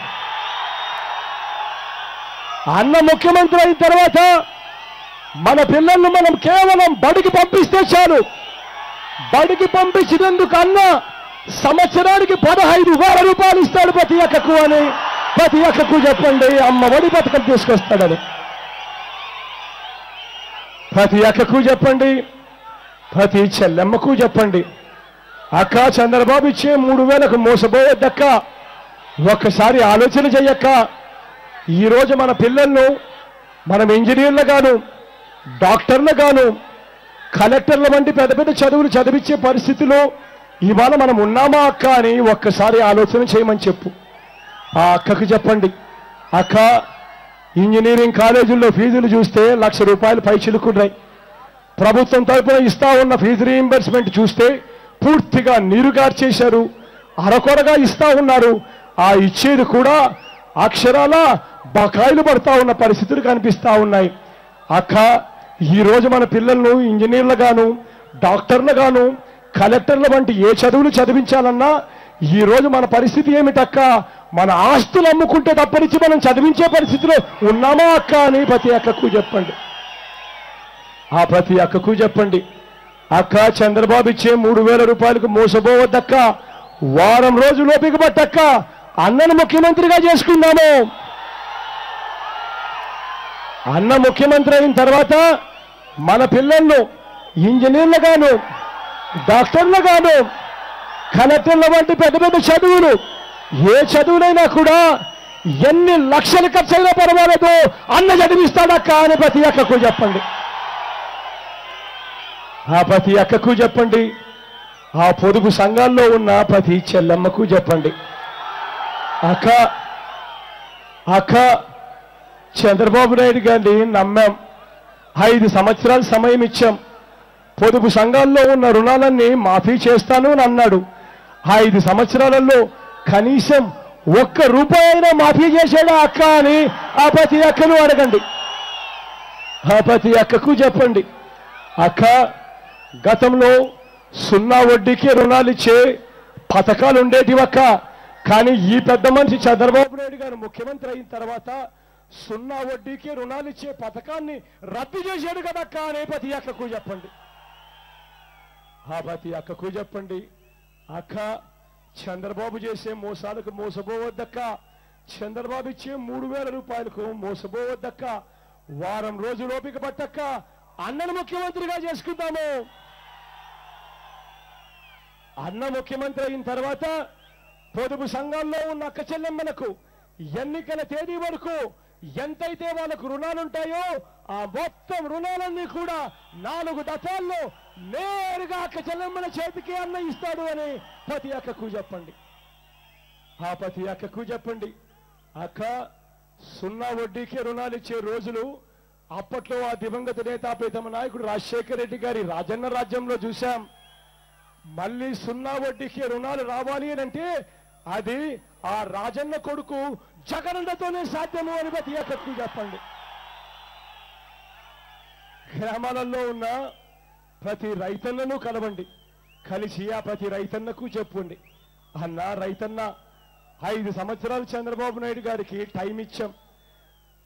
అన్న ముఖ్యమంత్రి అయిన తర్వాత మన పిల్లల్ని మనం కేవలం బడికి పంపిస్తే చాలు బడికి పంపించినందుకు అన్న సంవత్సరానికి పదహైదు వేల రూపాయలు ఇస్తాడు ప్రతి అక్కకు అని ప్రతి అక్కకు చెప్పండి అమ్మ ఒడి పథకం తీసుకొస్తాడని ప్రతి అక్కకు చెప్పండి ప్రతి చెల్లెమ్మకు చెప్పండి అక్క చంద్రబాబు ఇచ్చే మూడు వేలకు మోసపోవద్దక్క ఒక్కసారి ఆలోచన చెయ్యక్క ఈరోజు మన పిల్లలను మనం ఇంజనీర్లుగాను డాక్టర్లుగాను కలెక్టర్ల వంటి పెద్ద పెద్ద చదువులు చదివించే పరిస్థితిలో ఇవాళ మనం ఉన్నామా అక్క అని ఒక్కసారి ఆలోచన చేయమని చెప్పు ఆ అక్కకు చెప్పండి అక్క ఇంజనీరింగ్ కాలేజీల్లో ఫీజులు చూస్తే లక్ష రూపాయలు పై చిలుకున్నాయి ప్రభుత్వం తరపున ఇస్తా ఉన్న ఫీజు రీయింబర్స్మెంట్ చూస్తే పూర్తిగా నీరుగార్చేశారు అరకొరగా ఇస్తా ఉన్నారు ఆ ఇచ్చేది కూడా అక్షరాల బకాయిలు పడతా ఉన్న పరిస్థితులు కనిపిస్తా ఉన్నాయి అక్క ఈ రోజు మన పిల్లలను ఇంజనీర్లుగాను డాక్టర్లుగాను కలెక్టర్ల వంటి ఏ చదువులు చదివించాలన్నా ఈ రోజు మన పరిస్థితి ఏమిటక్క మన ఆస్తులు అమ్ముకుంటే తప్పనిచ్చి మనం చదివించే పరిస్థితిలో ఉన్నామా అక్క అని ప్రతి అక్కకు చెప్పండి ఆ ప్రతి అక్కకు చెప్పండి అక్క చంద్రబాబు ఇచ్చే మూడు వేల రూపాయలకు మోసపోవద్దక్క వారం రోజులు ఓపిక పట్టక్క అన్నను ముఖ్యమంత్రిగా చేసుకుందాము అన్న ముఖ్యమంత్రి అయిన తర్వాత మన పిల్లలను ఇంజనీర్లుగాను డాక్టర్లుగాను కలెక్టర్ల వంటి పెద్ద పెద్ద చదువులు ఏ చదువులైనా కూడా ఎన్ని లక్షలు ఖర్చైనా పర్వాలేదు అన్న చదివిస్తాడక్క అని ప్రతి అక్కకు చెప్పండి ఆ ప్రతి అక్కకు చెప్పండి ఆ పొదుపు సంఘాల్లో ఉన్న ప్రతి చెల్లెమ్మకు చెప్పండి అక్క అక్క చంద్రబాబు నాయుడు గారిని నమ్మాం ఐదు సంవత్సరాలు సమయం ఇచ్చాం పొదుపు సంఘాల్లో ఉన్న రుణాలన్నీ మాఫీ చేస్తాను అని అన్నాడు ఐదు సంవత్సరాలలో కనీసం ఒక్క రూపాయి అయినా మాఫీ చేశాడా అక్క అని ఆ ప్రతి అక్కను అడగండి ఆ ప్రతి అక్కకు చెప్పండి అక్క గతంలో సున్నా వడ్డీకి రుణాలు ఇచ్చే పథకాలు ఉండేటివి అక్క కానీ ఈ పెద్ద మనిషి చంద్రబాబు నాయుడు గారు ముఖ్యమంత్రి అయిన తర్వాత సున్నా వడ్డీకి రుణాలు ఇచ్చే పథకాన్ని రద్దు చేశాడు కదక్క అనే ప్రతి అక్కకు చెప్పండి ఆ ప్రతి అక్కకు చెప్పండి అక్క చంద్రబాబు చేసే మోసాలకు మోసపోవద్దక్క చంద్రబాబు ఇచ్చే మూడు వేల రూపాయలకు మోసపోవద్దక్క వారం రోజులు ఓపిక పట్టక్క అన్నను ముఖ్యమంత్రిగా చేసుకుందాము అన్న ముఖ్యమంత్రి అయిన తర్వాత పొదుపు సంఘాల్లో ఉన్న అక్క చెల్లెమ్మలకు ఎన్నికల తేదీ వరకు ఎంతైతే వాళ్ళకు రుణాలుంటాయో ఆ మొత్తం రుణాలన్నీ కూడా నాలుగు దఫాల్లో నేరుగా అక్క చెల్లెమ్మల చేతికి అన్న ఇస్తాడు అని ప్రతి అక్కకు చెప్పండి ఆ ప్రతి అక్కకు చెప్పండి అక్క సున్నా వడ్డీకి రుణాలు ఇచ్చే రోజులు అప్పట్లో ఆ దివంగత నేత ప్రీతమ నాయకుడు రాజశేఖర రెడ్డి గారి రాజన్న రాజ్యంలో చూశాం మళ్ళీ సున్నా వడ్డీకి రుణాలు రావాలి అని అంటే అది ఆ రాజన్న కొడుకు జగనన్నతోనే సాధ్యము అని ప్రతి ఒక్కరికి చెప్పండి గ్రామాలలో ఉన్న ప్రతి రైతన్నను కలవండి కలిసి ఆ ప్రతి రైతన్నకు చెప్పండి అన్న రైతన్న ఐదు సంవత్సరాలు చంద్రబాబు నాయుడు గారికి టైం ఇచ్చాం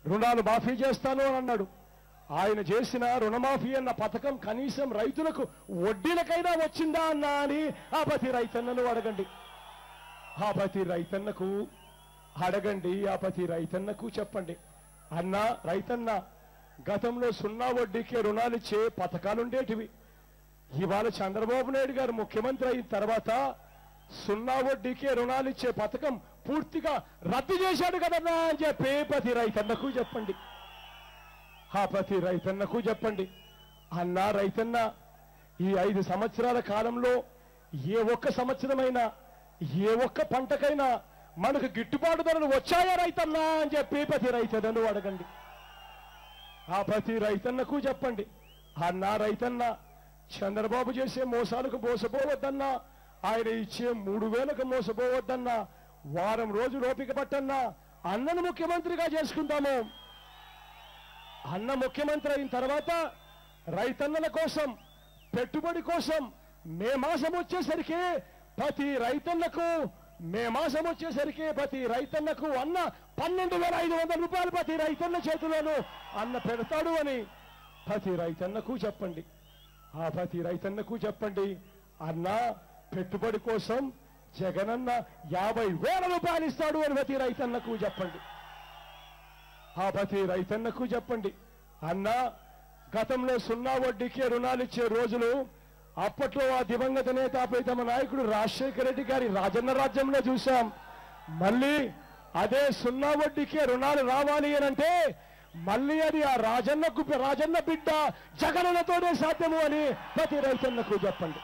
రుణాలు మాఫీ చేస్తాను అని అన్నాడు ఆయన చేసిన రుణమాఫీ అన్న పథకం కనీసం రైతులకు వడ్డీలకైనా వచ్చిందా అన్నా అని ఆ ప్రతి రైతన్నను అడగండి ఆ ప్రతి రైతన్నకు అడగండి ఆ ప్రతి రైతన్నకు చెప్పండి అన్న రైతన్న గతంలో సున్నా వడ్డీకే రుణాలు ఇచ్చే పథకాలుండేటివి ఇవాళ చంద్రబాబు నాయుడు గారు ముఖ్యమంత్రి అయిన తర్వాత సున్నా వడ్డీకే రుణాలు ఇచ్చే పథకం పూర్తిగా రద్దు చేశాడు కదన్నా అని చెప్పి ప్రతి రైతన్నకు చెప్పండి ఆ ప్రతి రైతన్నకు చెప్పండి అన్నా రైతన్న ఈ ఐదు సంవత్సరాల కాలంలో ఏ ఒక్క సంవత్సరమైనా ఏ ఒక్క పంటకైనా మనకు గిట్టుబాటు ధరలు వచ్చాయా రైతన్నా అని చెప్పి ప్రతి రైతన్నను అడగండి ఆ ప్రతి రైతన్నకు చెప్పండి అన్నా రైతన్న చంద్రబాబు చేసే మోసాలకు మోసపోవద్దన్నా ఆయన ఇచ్చే మూడు వేలకు మోసపోవద్దన్నా వారం రోజులు ఓపిక పట్టన్నా అన్నను ముఖ్యమంత్రిగా చేసుకుంటాము అన్న ముఖ్యమంత్రి అయిన తర్వాత రైతన్నల కోసం పెట్టుబడి కోసం మే మాసం వచ్చేసరికి ప్రతి రైతన్నకు మే మాసం వచ్చేసరికి ప్రతి రైతన్నకు అన్న పన్నెండు వేల ఐదు వందల రూపాయలు ప్రతి రైతన్న చేతిలోనూ అన్న పెడతాడు అని ప్రతి రైతన్నకు చెప్పండి ఆ ప్రతి రైతన్నకు చెప్పండి అన్న పెట్టుబడి కోసం జగనన్న యాభై వేల రూపాయలు ఇస్తాడు అని ప్రతి రైతన్నకు చెప్పండి ఆ ప్రతి రైతన్నకు చెప్పండి అన్న గతంలో సున్నా వడ్డీకే రుణాలు ఇచ్చే రోజులు అప్పట్లో ఆ దివంగత నేత ప్రీతమ నాయకుడు రాజశేఖర రెడ్డి గారి రాజన్న రాజ్యంలో చూశాం మళ్ళీ అదే సున్నా వడ్డీకే రుణాలు రావాలి అని అంటే మళ్ళీ అది ఆ రాజన్నకు రాజన్న బిడ్డ జగనన్నతోనే సాధ్యము అని ప్రతి రైతన్నకు చెప్పండి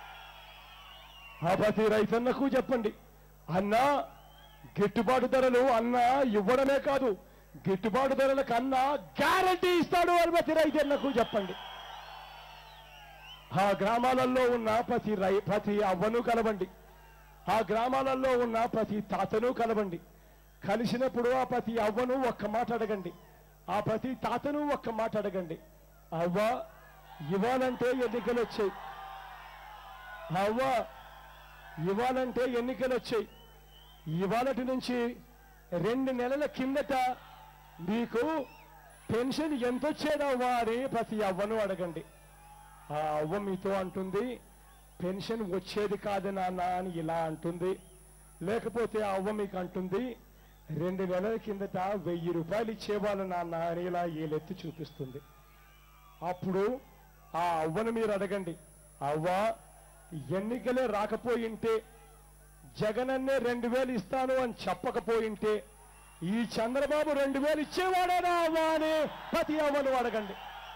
ఆ ప్రతి రైతన్నకు చెప్పండి అన్నా గిట్టుబాటు ధరలు అన్న ఇవ్వడమే కాదు గిట్టుబాటు ధరల కన్నా గ్యారంటీ ఇస్తాడు అని ప్రతి రైతన్నకు చెప్పండి ఆ గ్రామాలలో ఉన్న ప్రతి రై ప్రతి అవ్వను కలవండి ఆ గ్రామాలలో ఉన్న ప్రతి తాతను కలవండి కలిసినప్పుడు ఆ ప్రతి అవ్వను ఒక్క మాట అడగండి ఆ ప్రతి తాతను ఒక్క మాట అడగండి అవ్వ ఇవ్వాలంటే ఎన్నికలు వచ్చాయి అవ్వ ఇవ్వాలంటే ఎన్నికలు వచ్చాయి ఇవాళటి నుంచి రెండు నెలల కిందట మీకు పెన్షన్ ఎంత వచ్చేదవ్వా అని ప్రతి అవ్వను అడగండి ఆ అవ్వ మీతో అంటుంది పెన్షన్ వచ్చేది కాదు నాన్న అని ఇలా అంటుంది లేకపోతే ఆ అవ్వ మీకు అంటుంది రెండు నెలల కిందట వెయ్యి రూపాయలు ఇచ్చేవాళ్ళు నాన్న అని ఇలా ఏలెత్తి చూపిస్తుంది అప్పుడు ఆ అవ్వను మీరు అడగండి అవ్వ ఎన్నికలే రాకపోయింటే జగనన్నే రెండు వేలు ఇస్తాను అని చెప్పకపోయింటే ఈ చంద్రబాబు రెండు వేలు ఇచ్చేవాడేనా అవ్వా అని ప్రతి అవ్వను అడగండి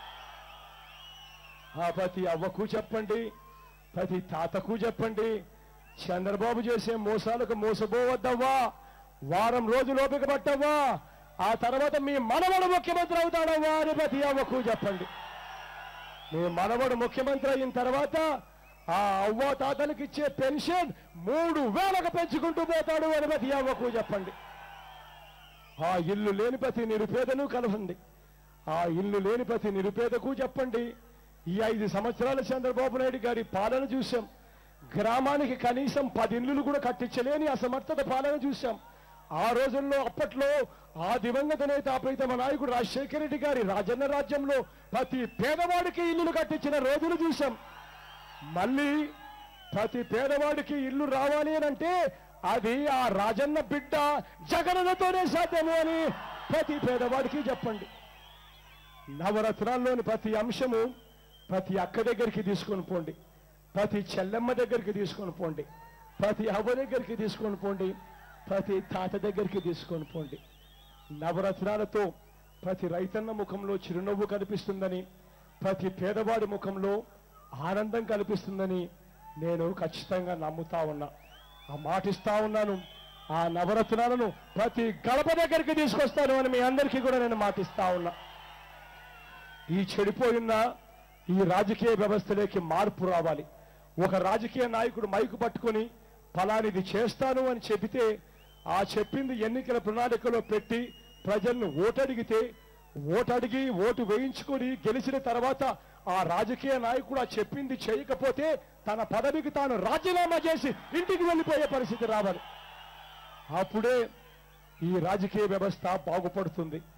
ఆ ప్రతి అవ్వకు చెప్పండి ప్రతి తాతకు చెప్పండి చంద్రబాబు చేసే మోసాలకు మోసపోవద్దవ్వా వారం రోజులు ఓపిక పట్టవ్వా ఆ తర్వాత మీ మనవడు ముఖ్యమంత్రి అవుతాడవ్వా అని ప్రతి అవ్వకు చెప్పండి మీ మనవడు ముఖ్యమంత్రి అయిన తర్వాత ఆ అవ్వ తాతలకు ఇచ్చే పెన్షన్ మూడు వేలకు పెంచుకుంటూ పోతాడు అని ప్రతి అవ్వకు చెప్పండి ఆ ఇల్లు లేని ప్రతి నిరుపేదను కలవండి ఆ ఇల్లు లేని ప్రతి నిరుపేదకు చెప్పండి ఈ ఐదు సంవత్సరాల చంద్రబాబు నాయుడు గారి పాలన చూశాం గ్రామానికి కనీసం పది ఇల్లులు కూడా కట్టించలేని అసమర్థత పాలన చూశాం ఆ రోజుల్లో అప్పట్లో ఆ దివంగత నేత ప్రీతమ నాయకుడు రాజశేఖర రెడ్డి గారి రాజన్న రాజ్యంలో ప్రతి పేదవాడికి ఇల్లులు కట్టించిన రోజులు చూశాం మళ్ళీ ప్రతి పేదవాడికి ఇల్లు రావాలి అని అంటే అది ఆ రాజన్న బిడ్డ జగనన్నతోనే సాధ్యము అని ప్రతి పేదవాడికి చెప్పండి నవరత్నాల్లోని ప్రతి అంశము ప్రతి అక్క దగ్గరికి తీసుకొని పోండి ప్రతి చెల్లెమ్మ దగ్గరికి తీసుకొని పోండి ప్రతి అవ్వ దగ్గరికి తీసుకొని పోండి ప్రతి తాత దగ్గరికి తీసుకొని పోండి నవరత్నాలతో ప్రతి రైతన్న ముఖంలో చిరునవ్వు కనిపిస్తుందని ప్రతి పేదవాడి ముఖంలో ఆనందం కల్పిస్తుందని నేను ఖచ్చితంగా నమ్ముతా ఉన్నా ఆ మాటిస్తా ఉన్నాను ఆ నవరత్నాలను ప్రతి గడప దగ్గరికి తీసుకొస్తాను అని మీ అందరికీ కూడా నేను మాటిస్తా ఉన్నా ఈ చెడిపోయిన ఈ రాజకీయ వ్యవస్థలోకి మార్పు రావాలి ఒక రాజకీయ నాయకుడు మైకు పట్టుకొని ఫలానిది చేస్తాను అని చెబితే ఆ చెప్పింది ఎన్నికల ప్రణాళికలో పెట్టి ప్రజలను ఓటడిగితే ఓటడిగి ఓటు వేయించుకొని గెలిచిన తర్వాత ఆ రాజకీయ నాయకుడు ఆ చెప్పింది చేయకపోతే తన పదవికి తాను రాజీనామా చేసి ఇంటికి వెళ్ళిపోయే పరిస్థితి రావాలి అప్పుడే ఈ రాజకీయ వ్యవస్థ బాగుపడుతుంది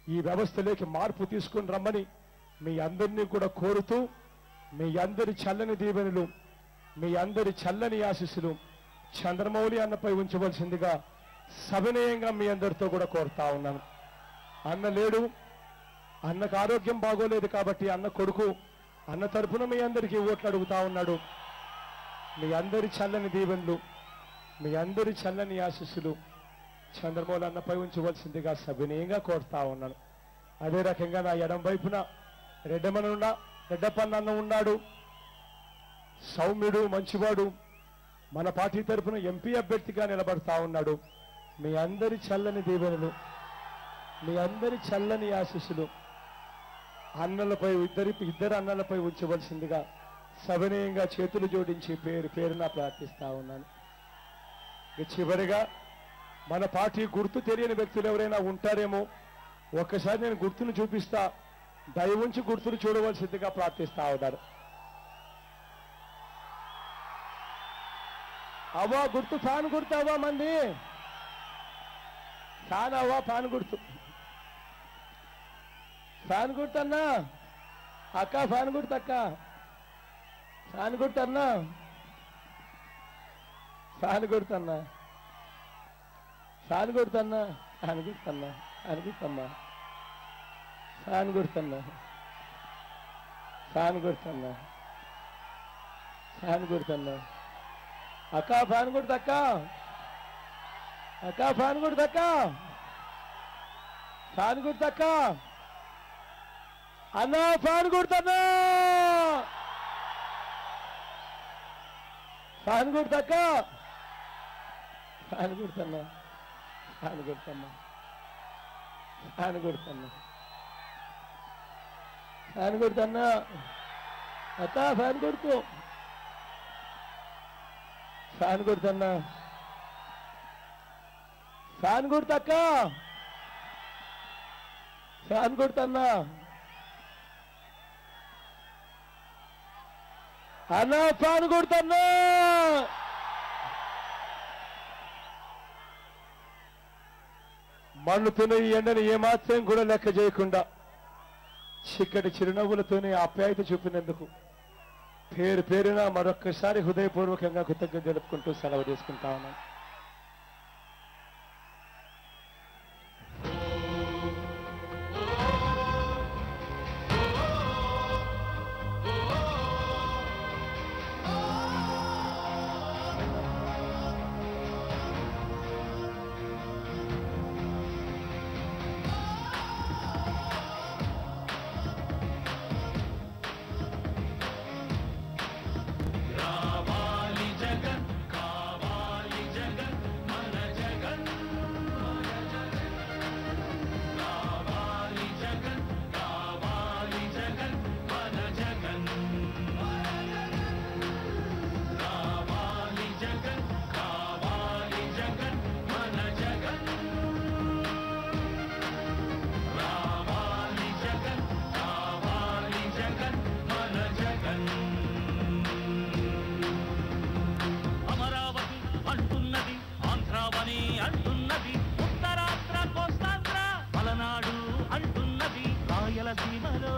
ఈ వ్యవస్థలోకి మార్పు తీసుకుని రమ్మని మీ అందరినీ కూడా కోరుతూ మీ అందరి చల్లని దీవెనలు మీ అందరి చల్లని ఆశీస్సులు చంద్రమౌళి అన్నపై ఉంచవలసిందిగా సవినయంగా మీ అందరితో కూడా కోరుతా ఉన్నాను అన్న లేడు అన్నకు ఆరోగ్యం బాగోలేదు కాబట్టి అన్న కొడుకు అన్న తరపున మీ అందరికీ ఓట్లు అడుగుతా ఉన్నాడు మీ అందరి చల్లని దీవెనలు మీ అందరి చల్లని ఆశీస్సులు చంద్రమౌళి అన్నపై ఉంచవలసిందిగా సవినయంగా కోరుతా ఉన్నాను అదే రకంగా నా ఎడం వైపున రెడ్డమనున్న రెడ్డప్పన్న అన్న ఉన్నాడు సౌమ్యుడు మంచివాడు మన పార్టీ తరపున ఎంపీ అభ్యర్థిగా నిలబడతా ఉన్నాడు మీ అందరి చల్లని దీవెనలు మీ అందరి చల్లని ఆశీస్సులు అన్నలపై ఇద్దరి ఇద్దరు అన్నలపై ఉంచవలసిందిగా సవినయంగా చేతులు జోడించి పేరు పేరున ప్రార్థిస్తా ఉన్నాను ఇక చివరిగా మన పార్టీ గుర్తు తెలియని వ్యక్తులు ఎవరైనా ఉంటారేమో ఒక్కసారి నేను గుర్తును చూపిస్తా దయ ఉంచి గుర్తులు చూడవలసిందిగా ప్రార్థిస్తా ఉన్నారు అవ్వా గుర్తు ఫ్యాన్ గుర్తు అవ్వా మంది ఫ్యాన్ అవ్వా ఫ్యాన్ గుర్తు ఫ్యాన్ గుర్తు అన్నా అక్క ఫ్యాన్ గుర్తు అక్క ఫ్యాన్ గుర్తు అన్నా ఫ్యాన్ గుర్తు అన్నా ఫ్యాన్ గుర్తన్నా ఫ్యాన్ గుర్తన్నా ఫ్యాన్ గుర్తమ్మా ఫ్యాన్ గుర్తన్నా ఫ్యాన్ గుర్తన్నా ఫ్యాన్ గుర్తన్నా అక్క ఫ్యాన్ గుర్తు అక్క అక్క ఫ్యాన్ గుర్తు అక్క ఫ్యాన్ గుర్తు అక్క అన్న ఫ్యాన్ గుర్తన్నా ఫ్యాన్ గుర్తు అక్క ఫ్యాన్ గుర్తన్నా ఫ్యాన్ గుర్తన్నా ఫ్యాన్ గుర్తన్నా ఫ్యాన్ గుర్తన్నా అక్క ఫ్యాన్ గుర్తు ఫ్యాన్ గుర్తన్నా ఫ్యాన్ గుర్తక్క ఫ్యాన్ గుర్తన్నా అన్న ఫ్యాన్ గుర్తన్నా మండుతున్న ఈ ఎండని ఏమాత్రం కూడా లెక్క చేయకుండా చిక్కటి చిరునవ్వులతోనే ఆప్యాయత చూపినందుకు పేరు పేరున మరొక్కసారి హృదయపూర్వకంగా కృతజ్ఞత జరుపుకుంటూ సెలవు తీసుకుంటా ఉన్నాను కావాలి జగన్ కావాలి జగన్ మన జగన్ మన జగన్ కావాలి జగన్ కావాలి జగన్ మన జగన్ కావాలి జగన్ కావాలి జగన్ మన జగన్ రావాలి జగన్ కావాలి జగన్ మన జగన్ అమరావతి అంటున్నది ఆంధ్రావని అంటున్నది ఉత్తరాంధ్ర కోస్తాంధ్ర పలనాడు అంటున్నది రాయలసీమలో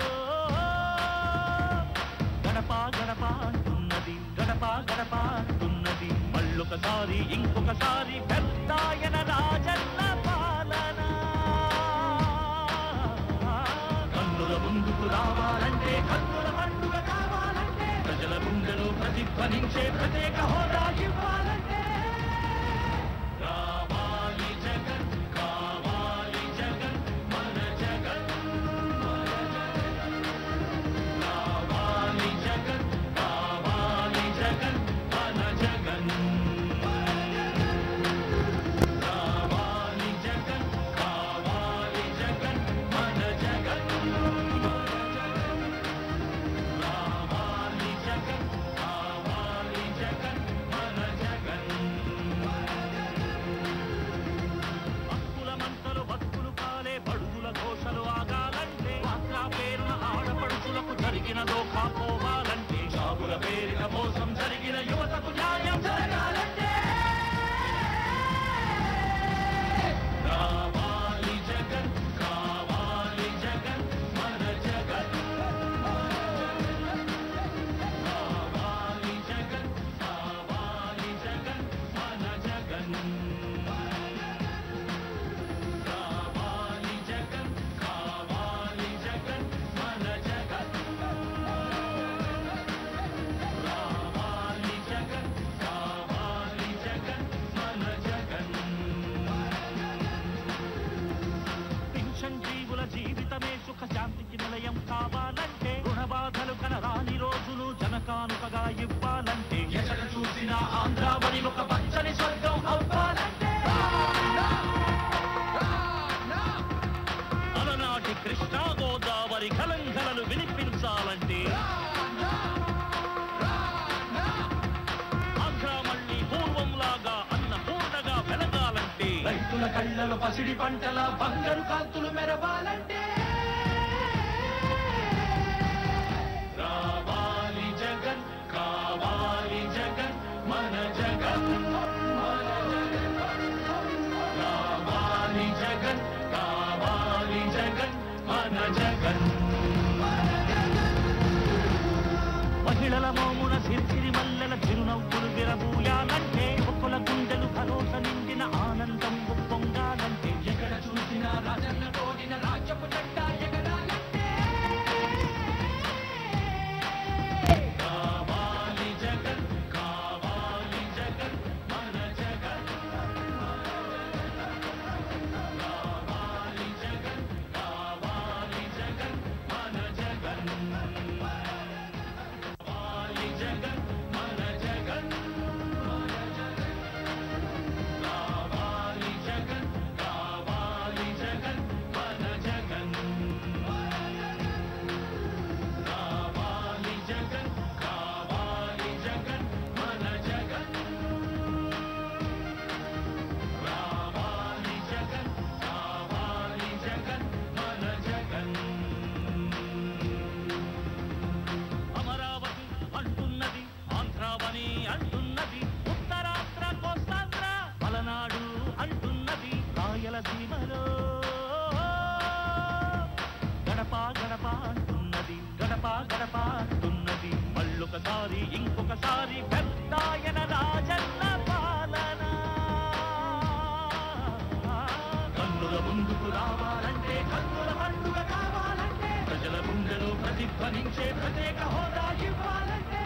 గడప గడప అంటున్నది గడప గడప అంటున్నది మళ్ళొకసారి ఇంకొకసారి పెద్దాయన రాజన్న పాలన కన్నుల ముందుకు రావాలంటే కన్నుల పండుగ కావాలంటే ప్రజల గుండెలు ప్రతిధ్వనించే ప్రత్యేక హోదా ఇవ్వాలంటే కావాలి జగన్ కావాలి జగన్ మన జగన్ మన జగన్ కావాలి జగన్ కావాలి జగన్ మన జగన్ కావాలి జగన్ కావాలి జగన్ మన జగన్ కావాలి జగన్ కావాలి జగన్ మన జగన్ హక్కుల మంటలు బతుకులు కాలే బడుగుల ఘోషలు ఆగాలంటే వాత్రా పేరున ఆడపడుచులకు జరిగిన దోఖా పోవాలంటే షాపుల పేరిన మోసం జరిగిన యువతకు న్యాయం జరగాలంటే కావాలి జగన్ కావాలి రైతుల కళ్ళలో పసిడి పంటల బంగారు కాంతులు మెరవాలంటే రావాలి జగన్ కావాలి జగన్ మన జగన్ మన జగన్ రావాలి జగన్ కావాలి జగన్ మన జగన్ మహిళల మోమున సిరిసిరి మల్లెల చిరునవ్వులు విరబూయాలంటే ఒక్కల గుండెలు భరోస నిండిన ఆనందం ఉప్పొంగాలంటే ఎక్కడ చూసినా రాజన్న తోడిన రాజ్యపు జెండా ఎగరాలంటే కావాలి జగన్ కావాలి జగన్ మన జగన్ కావాలి జగన్ కావాలి జగన్ మన జగన్ కావాలి జగన్ మన జగన్ కావాలి జగన్ కావాలి జగన్ మన జగన్ కావాలి జగన్ కావాలి జగన్ మన జగన్ రావాలి జగన్ కావాలి జగన్ మన జగన్ అమరావతి అంటున్నది ఆంధ్రావని అంటున్నది ఉత్తరాంధ్ర కోస్తాంధ్ర పలనాడు అంటున్నది రాయలసీమలో గడప గడప అంటున్నది గడప గడప అంటున్నది మళ్ళొకసారి ఇంకొకసారి పెద్దాయన రాజన్న పాలన కన్నుల ముందుకు రావాలంటే కన్నుల పండుగ కావాలంటే ప్రజల గుండెలో ప్రతిధ్వనించే ప్రత్యేక హోదా ఇవ్వాలంటే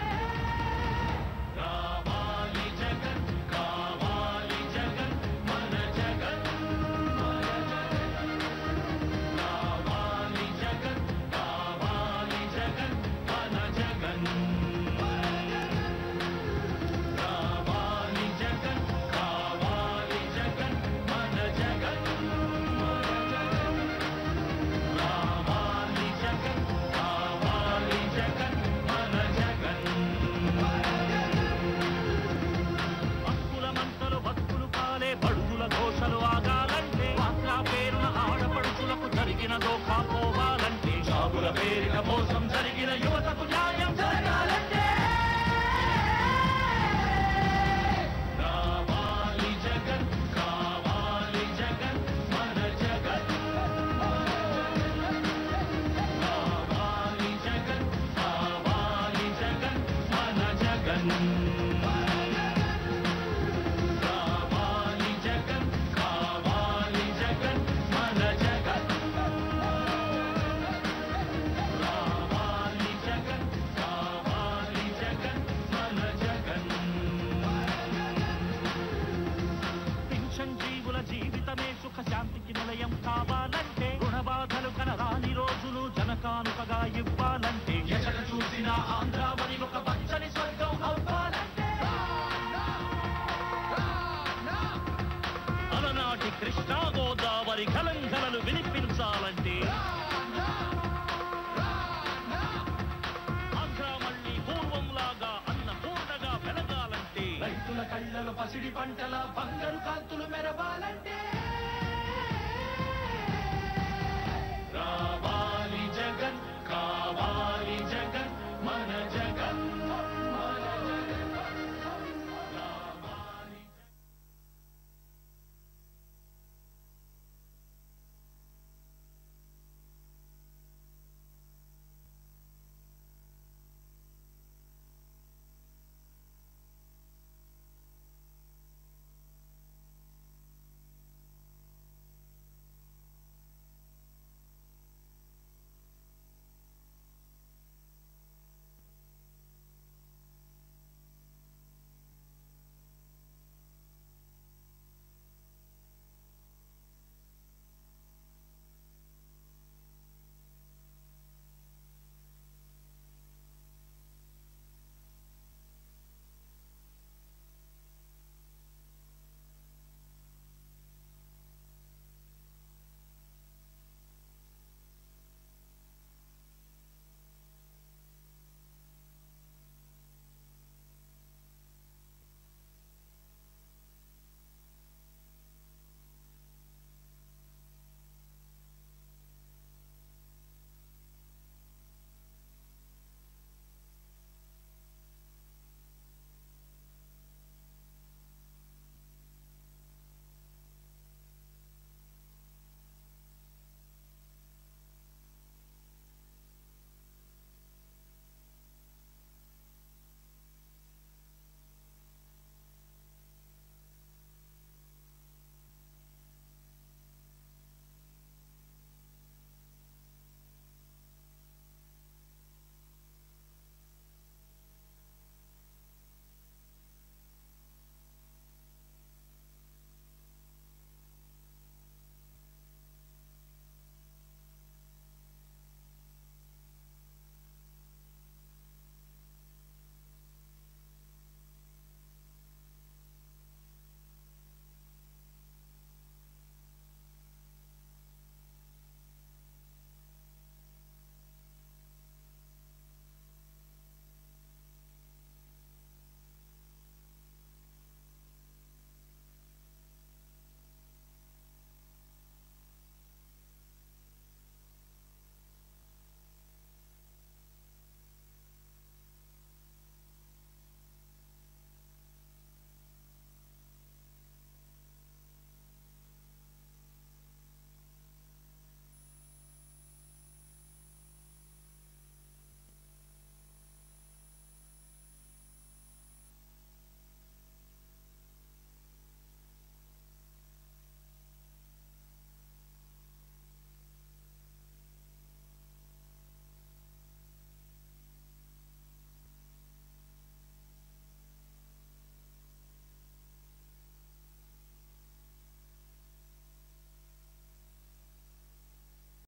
రావాలి జగన్ కావాలి జగన్ మన జగన్ మన జగన్ కావాలి జగన్ కావాలి జగన్ మన జగన్ కావాలి జగన్ కావాలి జగన్ మన జగన్ మన జగన్ కావాలి జగన్ కావాలి జగన్ మన జగన్ హక్కుల మంటలు భక్తులు కాలే బడుగుల ఘోషలు ఆగాలంటే వాక్రా పేరున ఆడపడుచులకు జరిగిన దోఖా పోవాలంటే షాపుల పేరిట మోసం జరిగిన యువతకు న్యాయం జరగాలంటే రావాలి జగన్ కావాలి జగన్ మన జగన్ కావాలి జగన్ కావాలి జగన్ మన జగన్ కావాలి జగన్ కావాలి జగన్ మన జగన్ రావాలి జగన్ కావాలి జగన్ మన జగన్ పింఛన్ జీవుల జీవితమే సుఖ శాంతికి నిలయం కావాలంటే రుణబాధలు కనరాని రోజులు జనకానుకగా ఇవ్వాలంటే ఎక్కడ చూసినా ఆంధ్రావని ఒక పచ్చని స్వర్గం అవ్వాలంటే అలనాటి కృష్ణా గోదావరి కలంకలలు వినిపించాలంటే ఆంధ్ర మళ్ళీ పూర్వంలాగా అన్నపూర్ణగా వెలగాలంటే రైతుల కళ్ళలో పసిడి పంటల బంగారు కాంతులు మెరవాలంటే రావాలి జగన్ కావాలి జగన్